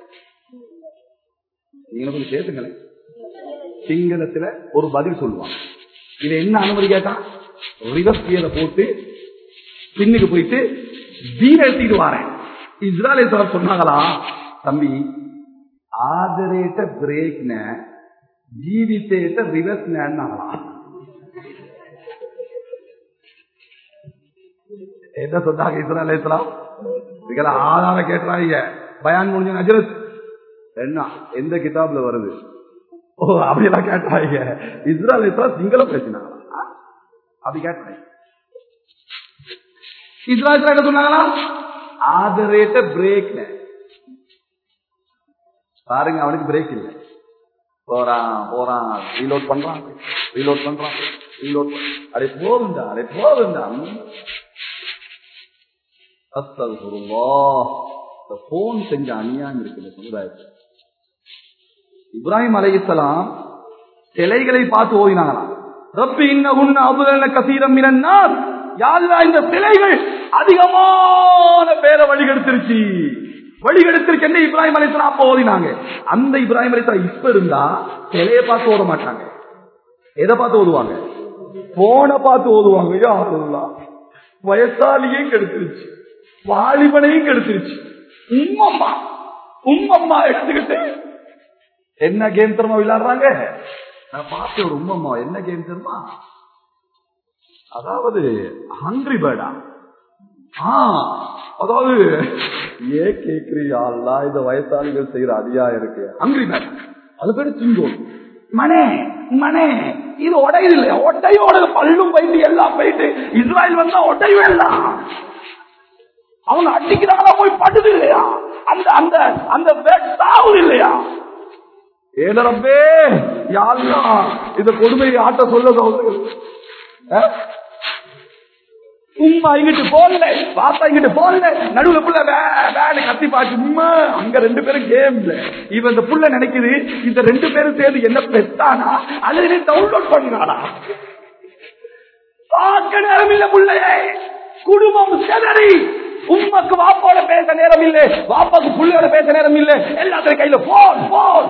நீங்க கொஞ்சம் சேர்த்துங்களேன் சிங்களத்துல ஒரு பதில் சொல்லுவாங்க இது என்ன அனுமதி கேட்டா ரிவர்ஸ் கியரை போட்டு பின்னுக்கு போயிட்டு தீன எடுத்துக்கிட்டு வாரேன் இஸ்ராயல் சார் சொன்னாங்களா தம்பி ஆதரேட்ட பிரேக்ன ஜீவித்தேட்ட ரிவர்ஸ் நேன்னாங்களா என்ன சொன்னாங்க இஸ்ராயல் இஸ்லாம் இதுக்கெல்லாம் ஆதாரம் கேட்டுறாங்க பயான் முடிஞ்ச நஜரத் என்ன எந்த கிதாப்ல வருது ஓ அப்படியெல்லாம் கேட்டாங்க இஸ்ராயல் இஸ்லாம் சிங்களம் பேசினாங்களா அப்படி கேட்டாங்க இஸ்ராயல் என்ன சொன்னாங்களா ஆதரேட்ட பிரேக் பாருங்க அவனுக்கு பிரேக் இல்லை போறான் போறான் ரீலோட் பண்றான் ரீலோட் பண்றான் ரீலோட் அடே போகுண்டா அடே போகுண்டா போன் செஞ்ச அநியாயம் இருக்குது சமுதாயத்தில் இப்ராஹிம் அலைஹிஸ்ஸலாம் சிலைகளை பார்த்து ஓதினாங்களாம் ரப்பி இன்ன உன்ன அபுதன கசீரம் மினன்னார் யாருடா இந்த சிலைகள் அதிகமான பேரை வழிகெடுத்துருச்சு வழிகெடுத்திருக்கு என்று இப்ராஹிம் அலைஹிஸ்ஸலாம் அப்ப ஓதினாங்க அந்த இப்ராஹிம் அலைஹிஸ்ஸலாம் இப்ப இருந்தா சிலையை பார்த்து ஓத மாட்டாங்க எதை பார்த்து ஓதுவாங்க போனை பார்த்து ஓதுவாங்க யா அல்லாஹ். வயசாலியே கெடுத்துருச்சு வாலிபனையும் கெடுத்துருச்சு உம்மம்மா உம்மம்மா எடுத்துக்கிட்டு என்ன கேம் தெரியுமா விளையாடுறாங்க நான் பார்த்த ஒரு உம்மம்மா என்ன கேம் தெரியுமா அதாவது ஹங்கிரி பேர்டா ஆ அதாவது ஏன் கேக்குறியா அல்லா இந்த வயசாளிகள் செய்யற அதியா இருக்கு ஹங்கிரி பேர்ட் அது பேரு திங்கோம் மனே மனே இது உடையுது இல்லையா ஒட்டையோட பல்லும் போயிட்டு எல்லாம் போயிட்டு இஸ்ராயல் வந்தா ஒட்டையும் எல்லாம் அவங்க அடிக்கிறாங்களா போய் படுது இல்லையா அந்த அந்த அந்த பேட் சாவுது இல்லையா ஏதரப்பே யாருன்னா இந்த கொடுமையை ஆட்ட சொல்ல சகோதரர்கள் சும்மா இங்கிட்டு போகல பாப்பா இங்கிட்டு போகல நடுவுல புள்ள வேலை கத்தி பாச்சு சும்மா அங்க ரெண்டு பேரும் கேம்ல இவன் இந்த புள்ள நினைக்குது இந்த ரெண்டு பேரும் சேர்ந்து என்ன பெத்தானா அல்லது டவுன்லோட் பண்ணானா பார்க்க நேரம் இல்ல புள்ளையே குடும்பம் செதறி உண்மைக்கு வாப்பாவோட பேச நேரம் இல்ல வாப்பாக்கு புள்ளையோட பேச நேரம் இல்ல எல்லாத்தையும் கையில போன் போன்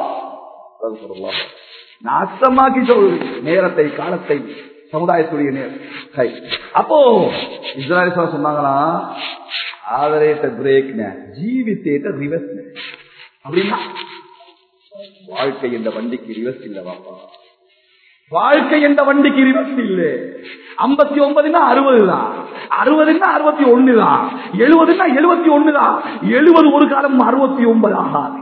நாசமாக்கி சொல் நேரத்தை காலத்தை சமுதாயத்துடைய நேரம் சரி. அப்போ இஸ்ராயல் சொன்னாங்களா ஆதரேட்ட பிரேக் ஜீவித்தேட்ட ரிவர்ஸ் அப்படின்னா வாழ்க்கை என்ற வண்டிக்கு ரிவர்ஸ் இல்ல வாப்பா வாழ்க்கை என்ற வண்டிக்கு ரிவர்ஸ் இல்ல ஐம்பத்தி ஒன்பதுன்னா அறுபது தான் அறுபதுன்னா அறுபத்தி ஒண்ணு தான் எழுபதுன்னா எழுபத்தி ஒண்ணு தான் எழுபது ஒரு காலம் அறுபத்தி ஒன்பது ஆகாது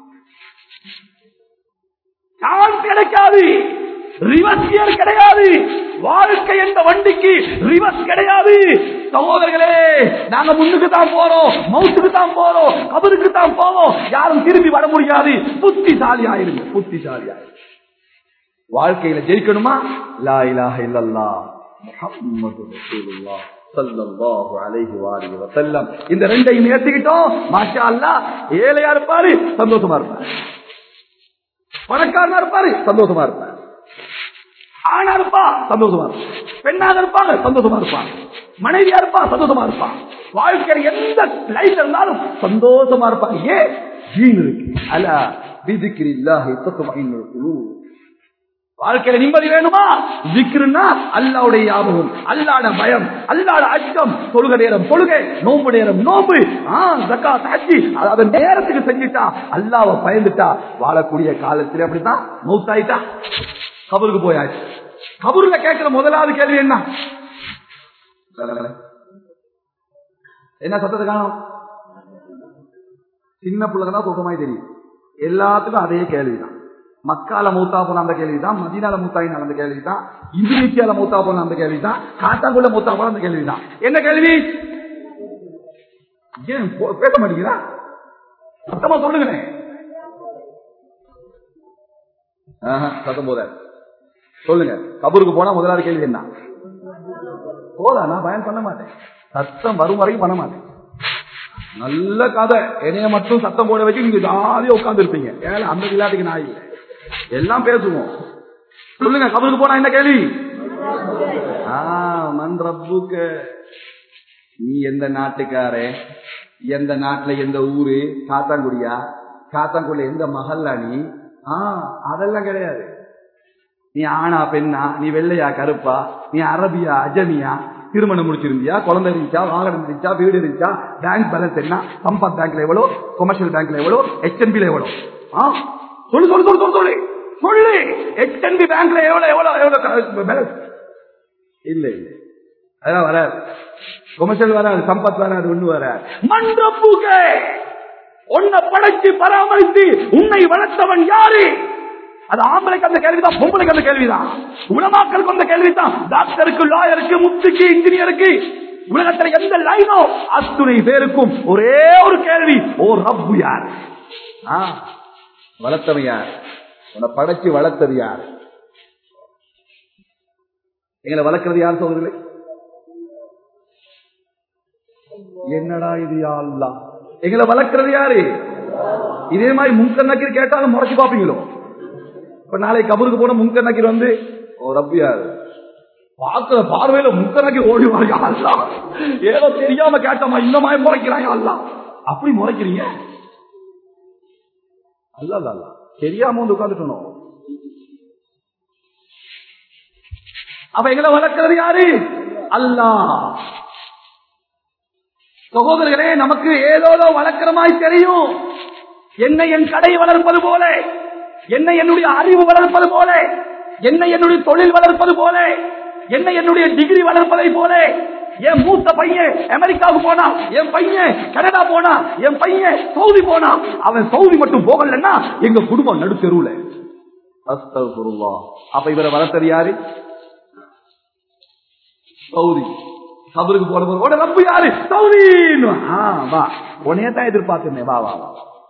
சான்ஸ் கிடைக்காது ரிவர்ஸ் கியர் கிடையாது வாழ்க்கை என்ற வண்டிக்கு ரிவர்ஸ் கிடையாது சகோதரர்களே நாங்க முன்னுக்கு தான் போறோம் மவுத்துக்கு தான் போறோம் கபருக்கு தான் போவோம் யாரும் திரும்பி வர முடியாது புத்திசாலி ஆயிருங்க புத்திசாலி ஆயிருங்க வாழ்க்கையில ஜெயிக்கணுமா லா இலாஹ இல்லல்லா முஹம்மது ரசூலுல்லாஹ் ஸல்லல்லாஹு அலைஹி வஆலிஹி வஸல்லம் இந்த ரெண்டையும் ஏத்துக்கிட்டோம் மாஷா அல்லாஹ் ஏழையா இருப்பாரு சந்தோஷமா இருப்பாரு பணக்காரனா இருப்பாரு சந்தோஷமா இருப்பாரு ஆணா இருப்பா சந்தோஷமா இருப்பான் பெண்ணாக இருப்பாங்க சந்தோஷமா இருப்பாங்க மனைவியா இருப்பா சந்தோஷமா இருப்பான் வாழ்க்கையில எந்த லைஃப் இருந்தாலும் சந்தோஷமா இருப்பாங்க ஏன் ஜீன் இருக்கு அல்ல விதிக்கிற இல்லாஹி தத்துவமைன்னு குழு வாழ்க்கையில நிம்மதி வேணுமா விக்ருன்னா அல்லாவுடைய ஞாபகம் அல்லாட பயம் அல்லாட அச்சம் தொழுக நேரம் தொழுகை நோம்பு நேரம் நோம்பு ஜக்கா சாட்சி அதை நேரத்துக்கு செஞ்சுட்டா அல்லாவை பயந்துட்டா வாழக்கூடிய காலத்துல அப்படித்தான் மௌத்தாயிட்டா கபருக்கு போயாச்சு கபூர்ல கேட்கிற முதலாவது கேள்வி என்ன என்ன சத்தத்தை காணும் சின்ன பிள்ளைங்க தான் சுத்தமாய் தெரியும் எல்லாத்துக்கும் அதே கேள்விதான் மக்கால மூத்தா போன அந்த கேள்விதான் மதினால மூத்தாயின் அந்த கேள்விதான் இந்தோனேசியால மூத்தா போன அந்த கேள்விதான் காட்டாங்குள்ள மூத்தா போன அந்த கேள்விதான் என்ன கேள்வி ஏன் போ- பேச மாட்டேங்கிறா சத்தமா சொல்லுங்க சத்தம் போத சொல்லுங்க கபூருக்கு போனா முதலாவது கேள்வி என்ன போதா நான் பயன் பண்ண மாட்டேன் சத்தம் வரும் வரைக்கும் பண்ண மாட்டேன் நல்ல கதை என்னைய மட்டும் சத்தம் போட வச்சு நீங்க ஜாலியா உட்கார்ந்து இருப்பீங்க ஏன்னா அந்த விளையாட்டுக்கு நான் இல்லை எல்லாம் பேசுவோம் சொல்லுங்க கபருக்கு போனா என்ன கேள்வி ஆ, மன் ரப்புக்கு நீ எந்த நாட்டுக்காரே எந்த நாட்டுல எந்த ஊரு காத்தாங்குடியா காத்தாங்குடியில எந்த மகல்லா நீ ஆ அதெல்லாம் கிடையாது நீ ஆணா பெண்ணா நீ வெள்ளையா கருப்பா நீ அரபியா அஜமியா திருமணம் முடிச்சிருந்தியா குழந்தை இருந்துச்சா வாகனம் இருந்துச்சா வீடு இருந்துச்சா பேங்க் பேலன்ஸ் என்ன சம்பத் பேங்க்ல எவ்வளவு கொமர்ஷியல் பேங்க்ல எவ்வளவு ஹெச்என்பில எவ்வளவு ஆ சொல்லு சொல்லு சொல்லு சொல்லு சொல்லு சொல்லு ஹெச்என்பி பேங்க்ல எவ்வளவு எவ்வளவு எவ்வளவு பேலன்ஸ் இல்ல இல்ல அதான் வராது கொமர்ஷியல் வராது சம்பத் வராது ஒண்ணு வராது மன்றப்புகே உன்னை படைச்சு பராமரித்து உன்னை வளர்த்தவன் யாரு அது ஆம்பளைக்கு அந்த கேள்விதான் பொம்பளைக்கு அந்த கேள்விதான் உலமாக்களுக்கு அந்த கேள்விதான் டாக்டருக்கு லாயருக்கு முத்துக்கு இன்ஜினியருக்கு உலகத்துல எந்த லைனோ அத்துணை பேருக்கும் ஒரே ஒரு கேள்வி ஓ ரப்பு யார் ஆ, வளர்த்தவன் யார் உன்னை படைச்சு வளர்த்தது யார் எங்களை வளர்க்கறது யார் சொல்றீங்களே என்னடா இது யா அல்லாஹ்? எங்களை வளர்க்கறது யாரு இதே மாதிரி முன்கண்ணக்கீர் கேட்டாலும் முறைச்சு பாப்பீங்களோ இப்ப நாளைக்கு கபருக்கு போன முன்கண்ணக்கீர் வந்து ஓ ரப்பு யாரு பார்க்கிற பார்வையில முன்கண்ணக்கீர் ஓடி வாங்க அல்லா ஏதோ தெரியாம கேட்டமா இந்த மாதிரி முறைக்கிறாங்க அல்லா அப்படி முறைக்கிறீங்க அல்ல அல்ல அல்ல தெரியாம வந்து உட்காந்துக்கணும் அப்ப எங்களை வளர்க்கிறது யாரு அல்லாஹ் சகோதரர்களே நமக்கு ஏதோதோ வளர்க்கிறமாய் தெரியும் என்னை என் கடை வளர்ப்பது போல என்னை என்னுடைய அறிவு வளர்ப்பது போல என்னை என்னுடைய தொழில் வளர்ப்பது போல என்ன என்னுடைய டிகிரி வளர்ப்பதை போல என் மூத்த பையன் அமெரிக்காவுக்கு போனா என் பையன் கனடா போனா என் பையன் சவுதி போனா அவன் சவுதி மட்டும் போகலன்னா எங்க குடும்பம் நடுத்தெருவுல அஸ்தகுருல்லாஹ். அப்ப இவரை வளர்த்தது யாரு சவுதி கபருக்கு போன உடனே ரப்பு யாரு சவுதி வா உனையே தான் எதிர்பார்த்தேன் வா வா வா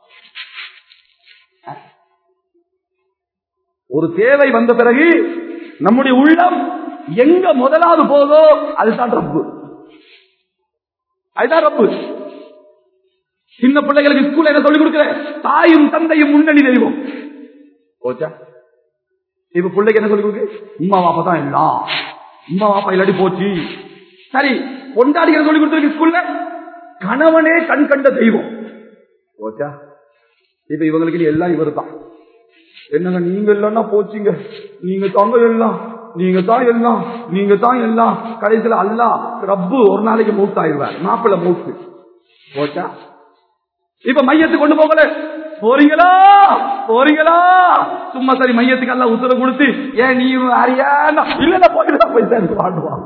ஒரு தேவை வந்த பிறகு நம்முடைய உள்ளம் எங்க முதலாவது போதோ அதுதான் ரப்பு அதுதான் ரப்பு சின்ன பிள்ளைகளுக்கு ஸ்கூல்ல என்ன சொல்லிக் கொடுக்கிற தாயும் தந்தையும் முன்னணி தெய்வம் போச்சா இப்ப பிள்ளைக்கு என்ன சொல்லிக் கொடுக்கு உமா பாப்பா தான் எல்லாம் உமா பாப்பா இல்லாட்டி போச்சு சரி கொண்டாடிக்கிற சொல்லி கொடுத்துருக்கு ஸ்கூல்ல கணவனே கண் கண்ட தெய்வம் போச்சா இப்ப இவங்களுக்கு இனி எல்லாம் இவர் தான் என்னங்க நீங்க இல்லைன்னா போச்சுங்க நீங்க தாங்க எல்லாம் நீங்க தான் எல்லாம் நீங்க தான் எல்லாம் கடைசியில அல்லா ரப்பு ஒரு நாளைக்கு மூத்தாயிருவார் மாப்பிள்ள மூத்து போச்சா இப்ப மையத்துக்கு கொண்டு போகல போறீங்களா போறீங்களா சும்மா சரி மையத்துக்கு எல்லாம் உத்தரவு கொடுத்து ஏன் நீ அறியா இல்ல போயிட்டு போய் சேர்ந்து வாழ்வான்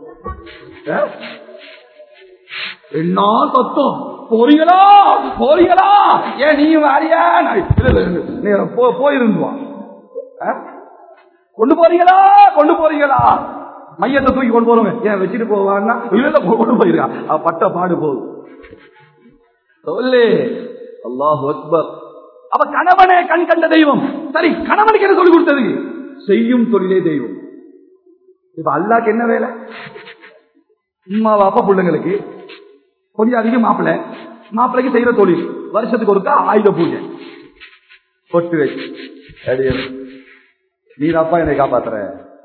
என்ன சத்தம் போறீங்களா போறீங்களா ஏன் நீ அறியா போயிருந்துவான் கொண்டு போறீங்களா கொண்டு போறீங்களா மையத்தை தூக்கி கொண்டு போறவன் ஏன் வச்சுட்டு போவான்னா இல்ல இல்ல கொண்டு போயிருக்கான் அவ பட்ட பாடு போகுது சொல்லு அல்லாஹு அக்பர் அப்ப கணவனே கண் கண்ட தெய்வம் சரி கணவனுக்கு என்ன சொல்லி கொடுத்தது செய்யும் தொழிலே தெய்வம் இப்ப அல்லாக்கு என்ன வேலை உமா பாப்பா பிள்ளைங்களுக்கு கொஞ்சம் அதிகம் மாப்பிள்ளை மாப்பிள்ளைக்கு செய்யற தொழில் வருஷத்துக்கு ஒருக்கா ஆயுத பூஜை பொட்டு வச்சு அடியேன். நீ அப்பா என்னை காப்பாத்துற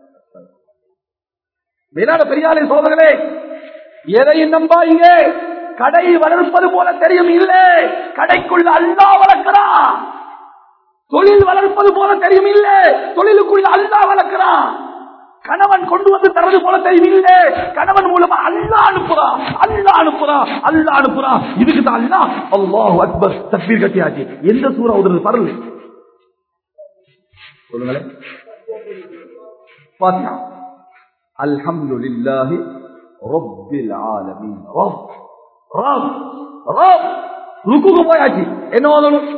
மேலான பெரியாலே சோதர்களே எதையும் நம்பாங்க கடை வளர்ப்பது போல தெரியும் இல்லை கடைக்குள்ள அல்லா வளர்க்கிறான் தொழில் வளர்ப்பது போல தெரியும் இல்லை தொழிலுக்குள்ள அல்லா வளர்க்கிறான் கணவன் கொண்டு வந்து தரது போல தெரியும் இல்லை கணவன் மூலமா அல்லா அனுப்புறான் அல்லா அனுப்புறான் அல்லா அனுப்புறான் இதுக்கு தான் அல்லா அல்லாஹ் அக்பர் தக்பீர் கட்டியாச்சு எந்த சூறா உதறது பரல் சொல்லுங்களேன் பாத்தியா அல்ஹம்துலில்லாஹி ரப்பில் ஆலமீன் ரப் ரப் ரப் ருக்குக்கு போயாச்சு என்ன ஓதணும்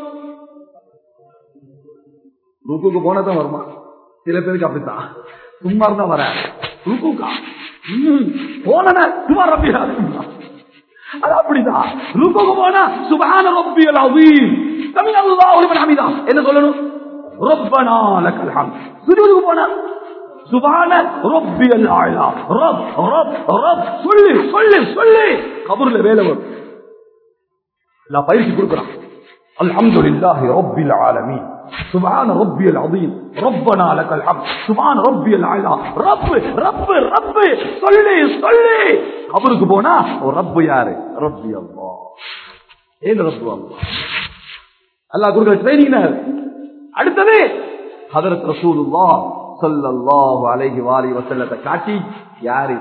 ருக்குக்கு போனதான் வருமா சில பேருக்கு அப்படித்தான் சும்மா இருந்தா வர ருக்குக்கா போன சும்மா ரப்பி அது அப்படிதான் ருக்குக்கு போனா சுபான ரப்பியல் அவீம் தமிழ் அல்லாஹ் ஒருவன் ஹமீதா என்ன சொல்லணும் ரப்பனா லக்கல் ஹம் சுஜூதுக்கு போனா சுபான ரப்பியல் ஆலா ரப் ரப் ரப் சொல்லு சொல்லு சொல்லு கபர்ல வேலை வரும் நான் பயிற்சி கொடுக்குறான் அல்ஹம்துலில்லாஹி ரப்பில் ஆலமீன் سبحان ربي العظيم ربنا لك الحمد سبحان ربي الاعلى رب رب رب சொல்லி சொல்லி கபருக்கு போனா ரப்பு யாரு ரப்பி அல்லாஹ் ஏன் ரப்பு அல்லாஹ் அல்லாஹ் கொடுக்கிற ட்ரைனிங் அடுத்தது ஹதரத் ரசூலுல்லாஹ் ஸல்லல்லாஹு அலைஹி வாலி வஸல்லத்தை காட்டி யாரு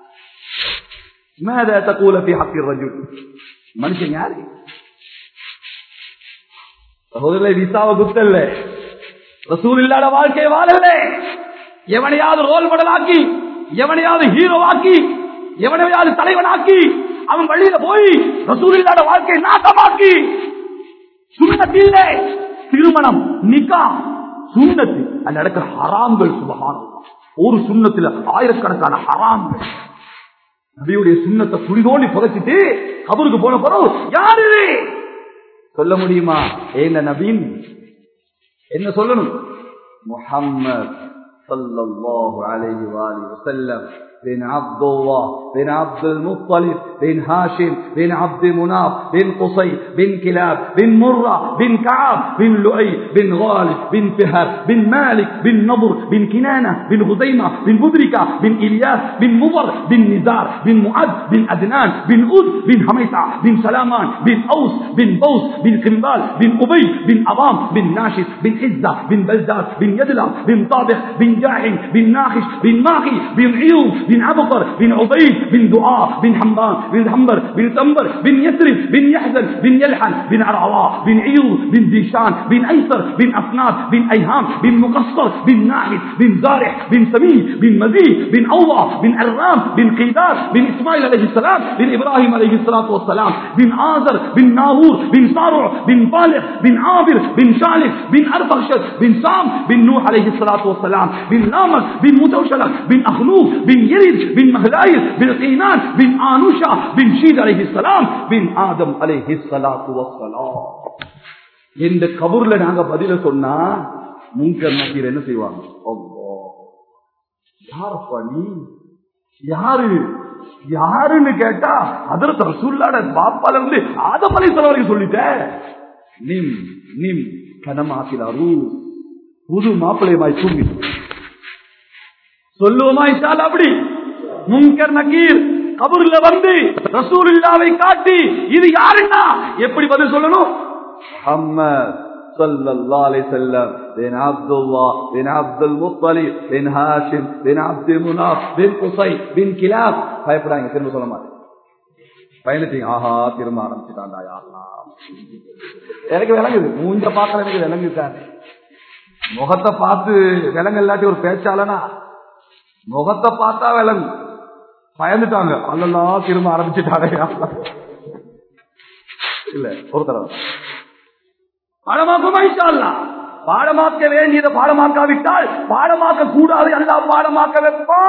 ماذا تقول في حق الرجل மனுஷன் யாரு சகோதரர்களை விசாவை குத்தல்ல ரசூல் இல்லாத வாழ்க்கையை வாழல எவனையாவது ரோல் மாடல் ஆக்கி எவனையாவது ஹீரோ ஆக்கி எவனையாவது தலைவனாக்கி அவன் வழியில போய் ரசூல் இல்லாத வாழ்க்கையை நாட்டமாக்கி சுண்ணத்தில் திருமணம் நிக்கா சுண்ணத்து அது நடக்கிற ஹராம்கள் சுபகானம் ஒரு சுண்ணத்துல ஆயிரக்கணக்கான ஹராம்கள் நபியுடைய சுண்ணத்தை துணிதோண்டி புதைச்சிட்டு கபருக்கு போன பிறகு யாரு இது? சொல்ல முடியுமா ஏன நபீன் என்ன சொல்லணும் முஹம்மது ஸல்லல்லாஹு அலைஹி வஆலிஹி வஸல்லம் بن عبد الله بن عبد المطلب بن هاشم بن عبد مناف بن قصي بن كلاب بن مرة بن كعب بن لؤي بن غالب بن فهر بن مالك بن نضر بن كنانة بن خزيمة بن مدركة بن إلياس بن مضر بن نزار بن معد بن أدنان بن أذ بن حميطة بن سلامان بن أوس بن بوس بن قنبال بن أبي بن أضام بن ناشس بن عزة بن بلداد بن يدلع بن طابخ بن جاحم بن ناخش بن ماخي بن عيوب بن عبقر بن عبيد بن دعاء بن حمدان بن حنبر بن تنبر بن يثرب بن يحزن بن يلحن بن عرعواء بن عيوض بن ديشان بن ايسر بن افناد بن ايهام بن مقصر بن ناحد بن زارح بن سمي بن مزيد بن اوضع بن عرام بن قيدار بن اسماعيل عليه السلام بن ابراهيم عليه الصلاه والسلام بن آزر بن ناهور بن صارع بن طالح بن عابر بن شالح بن ارفخشد بن سام بن نوح عليه الصلاه والسلام بن لامك بن متوشلك بن اخنوف بن يرد بن مهلايل بن قينان بن آنوشا بن شيد عليه السلام بن آدم عليه الصلاه والسلام இந்த கபூர்ல நாங்க பதில சொன்னா முன்கர் நக்கீர் என்ன செய்வாங்க அல்லாஹ். யாரப்பா நீ யாரு யாருன்னு கேட்டா அதற்கு ரசூல்லாட பாப்பால இருந்து ஆதமலை வரைக்கும் சொல்லிட்ட நிம் நிம் கனமாக்கிலாரு புது மாப்பிள்ளையமாய் தூங்கி சொல்லுவோமா இஷால் அப்படி முன்கர் நக்கீர் கபூர்ல வந்து ரசூலுல்லாவை காட்டி இது யாருன்னா எப்படி பதில் சொல்லணும் محمد صلى الله عليه وسلم بن عبد الله بن عبد المطلب بن هاشم بن عبد مناف بن قصي بن كلاب பயப்படாங்க திரும்ப சொல்ல மாட்டேன் பயந்துட்டீங்க ஆஹா திரும்ப ஆரம்பிச்சுட்டாண்டா யாருனா எனக்கு விளங்குது மூஞ்ச பார்க்கல எனக்கு விளங்குது சார் முகத்தை பார்த்து விலங்கு இல்லாட்டி ஒரு பேச்சாளனா முகத்தை பார்த்தா விலங்கு பயந்துட்டாங்க அல்லலாம் திரும்ப ஆரம்பிச்சுட்டாங்க இல்ல ஒரு தடவை பாடமாக்குமா இன்ஷால்லா பாடமாக்க வேண்டியதை பாடமாக்காவிட்டால் பாடமாக்க கூடாது அல்லா பாடமாக்க வைப்பா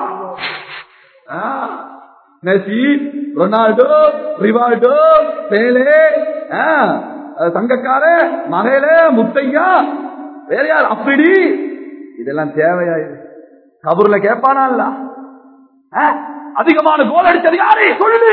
ஆ, மெஸ்ஸி ரொனால்டோ ரிவால்டோ பேலே ஆ, சங்கக்கார மகளே முத்தையா வேற யார் அப்படி இதெல்லாம் தேவையா இது கபூர்ல கேட்பானா இல்ல ஆ, அதிகமான கோல் அடிச்சது யாரு சொல்லு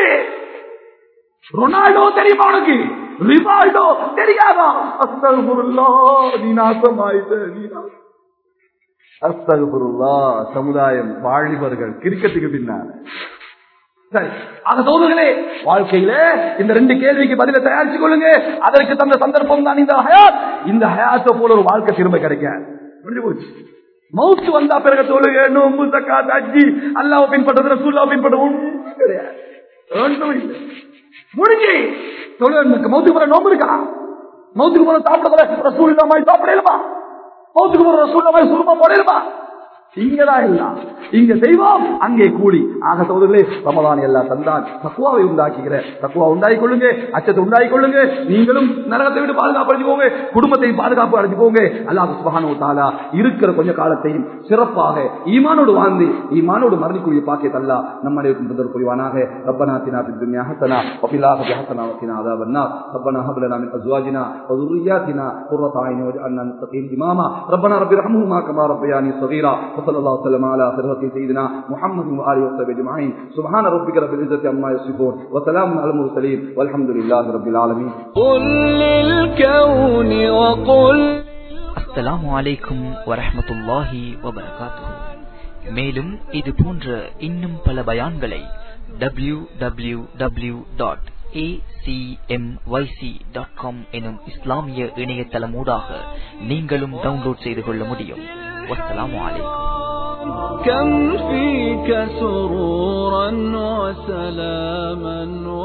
ரொனால்டோ தெரியுமா உனக்கு ரிவால்டோ தெரியாதா அஸ்தகுருல்லா நீ நாசமாயிட்ட நீ நாசம். அஸ்தகுருல்லா சமுதாயம் வாலிபர்கள் கிரிக்கெட்டுக்கு பின்னால சரி அந்த சோதர்களே வாழ்க்கையில இந்த ரெண்டு கேள்விக்கு பதில தயாரிச்சு கொள்ளுங்க அதற்கு தந்த சந்தர்ப்பம் தான் இந்த ஹயாத் இந்த ஹயாத்தை போல ஒரு வாழ்க்கை திரும்ப கிடைக்க முடிஞ்சு போச்சு மவுத்து வந்தா பிறகு சொல்லுங்க நோம்பு தக்காத் அஜி அல்லாஹ் பின்பற்றது ரசூல்லாவை பின்பற்றது ஒண்ணும் கிடையாது ஒண்ணும் இல்லை முடிஞ்சு சொல்லுங்க மௌத்துக்கு போற நோம்பு இருக்கா மௌத்துக்கு போற சாப்பிடல ரசூல் இல்லாம சாப்பிடலுமா மௌத்துக்கு போற ரசூல் இல்லாம சுருமா போடலுமா இங்கதான் இல்ல இங்க செய்வோம் அங்கே கூடி ஆக சோதர்களே ரமலான் எல்லாம் தந்தான் தக்குவாவை உண்டாக்குகிற தக்குவா உண்டாக்கி கொள்ளுங்க அச்சத்தை உண்டாக்கி கொள்ளுங்க நீங்களும் நரகத்தை விட்டு பாதுகாப்பு அடைஞ்சு போங்க குடும்பத்தையும் பாதுகாப்பு அடைஞ்சு போங்க அல்லாஹ் சுபஹானு தாலா இருக்கிற கொஞ்ச காலத்தையும் சிறப்பாக ஈமானோடு வாழ்ந்து ஈமானோடு மரணிக்கூடிய பாக்கியத்தை அல்லா நம்ம அனைவருக்கும் புரிவானாக ரப்பனா தினா في الدنيا حسنة وفي الآخرة حسنة وقنا عذاب النار ربنا هب لنا من أزواجنا وذرياتنا قرة أعين واجعلنا للمتقين إماما ربنا رب ارحمهما كما ربياني صغيرا وصلى الله وسلم على خيرة سيدنا محمد وآله وصحبه أجمعين سبحان ربك رب العزة عما يصفون وسلام على المرسلين والحمد لله رب العالمين قل للكون وقل அஸ்ஸலாமு அலைக்கும் வரஹ்மத்துல்லாஹி வபரகாத்துஹு மேலும் இது போன்ற இன்னும் பல பயான்களை டபிள்யூ டபிள்யூ டபிள்யூ டாட் எனும் இஸ்லாமிய இணையதளமூடாக நீங்களும் டவுன்லோட் செய்து கொள்ள முடியும் வஸ்ஸலாமு அலைக்கும் كم فيك سرورا وسلاما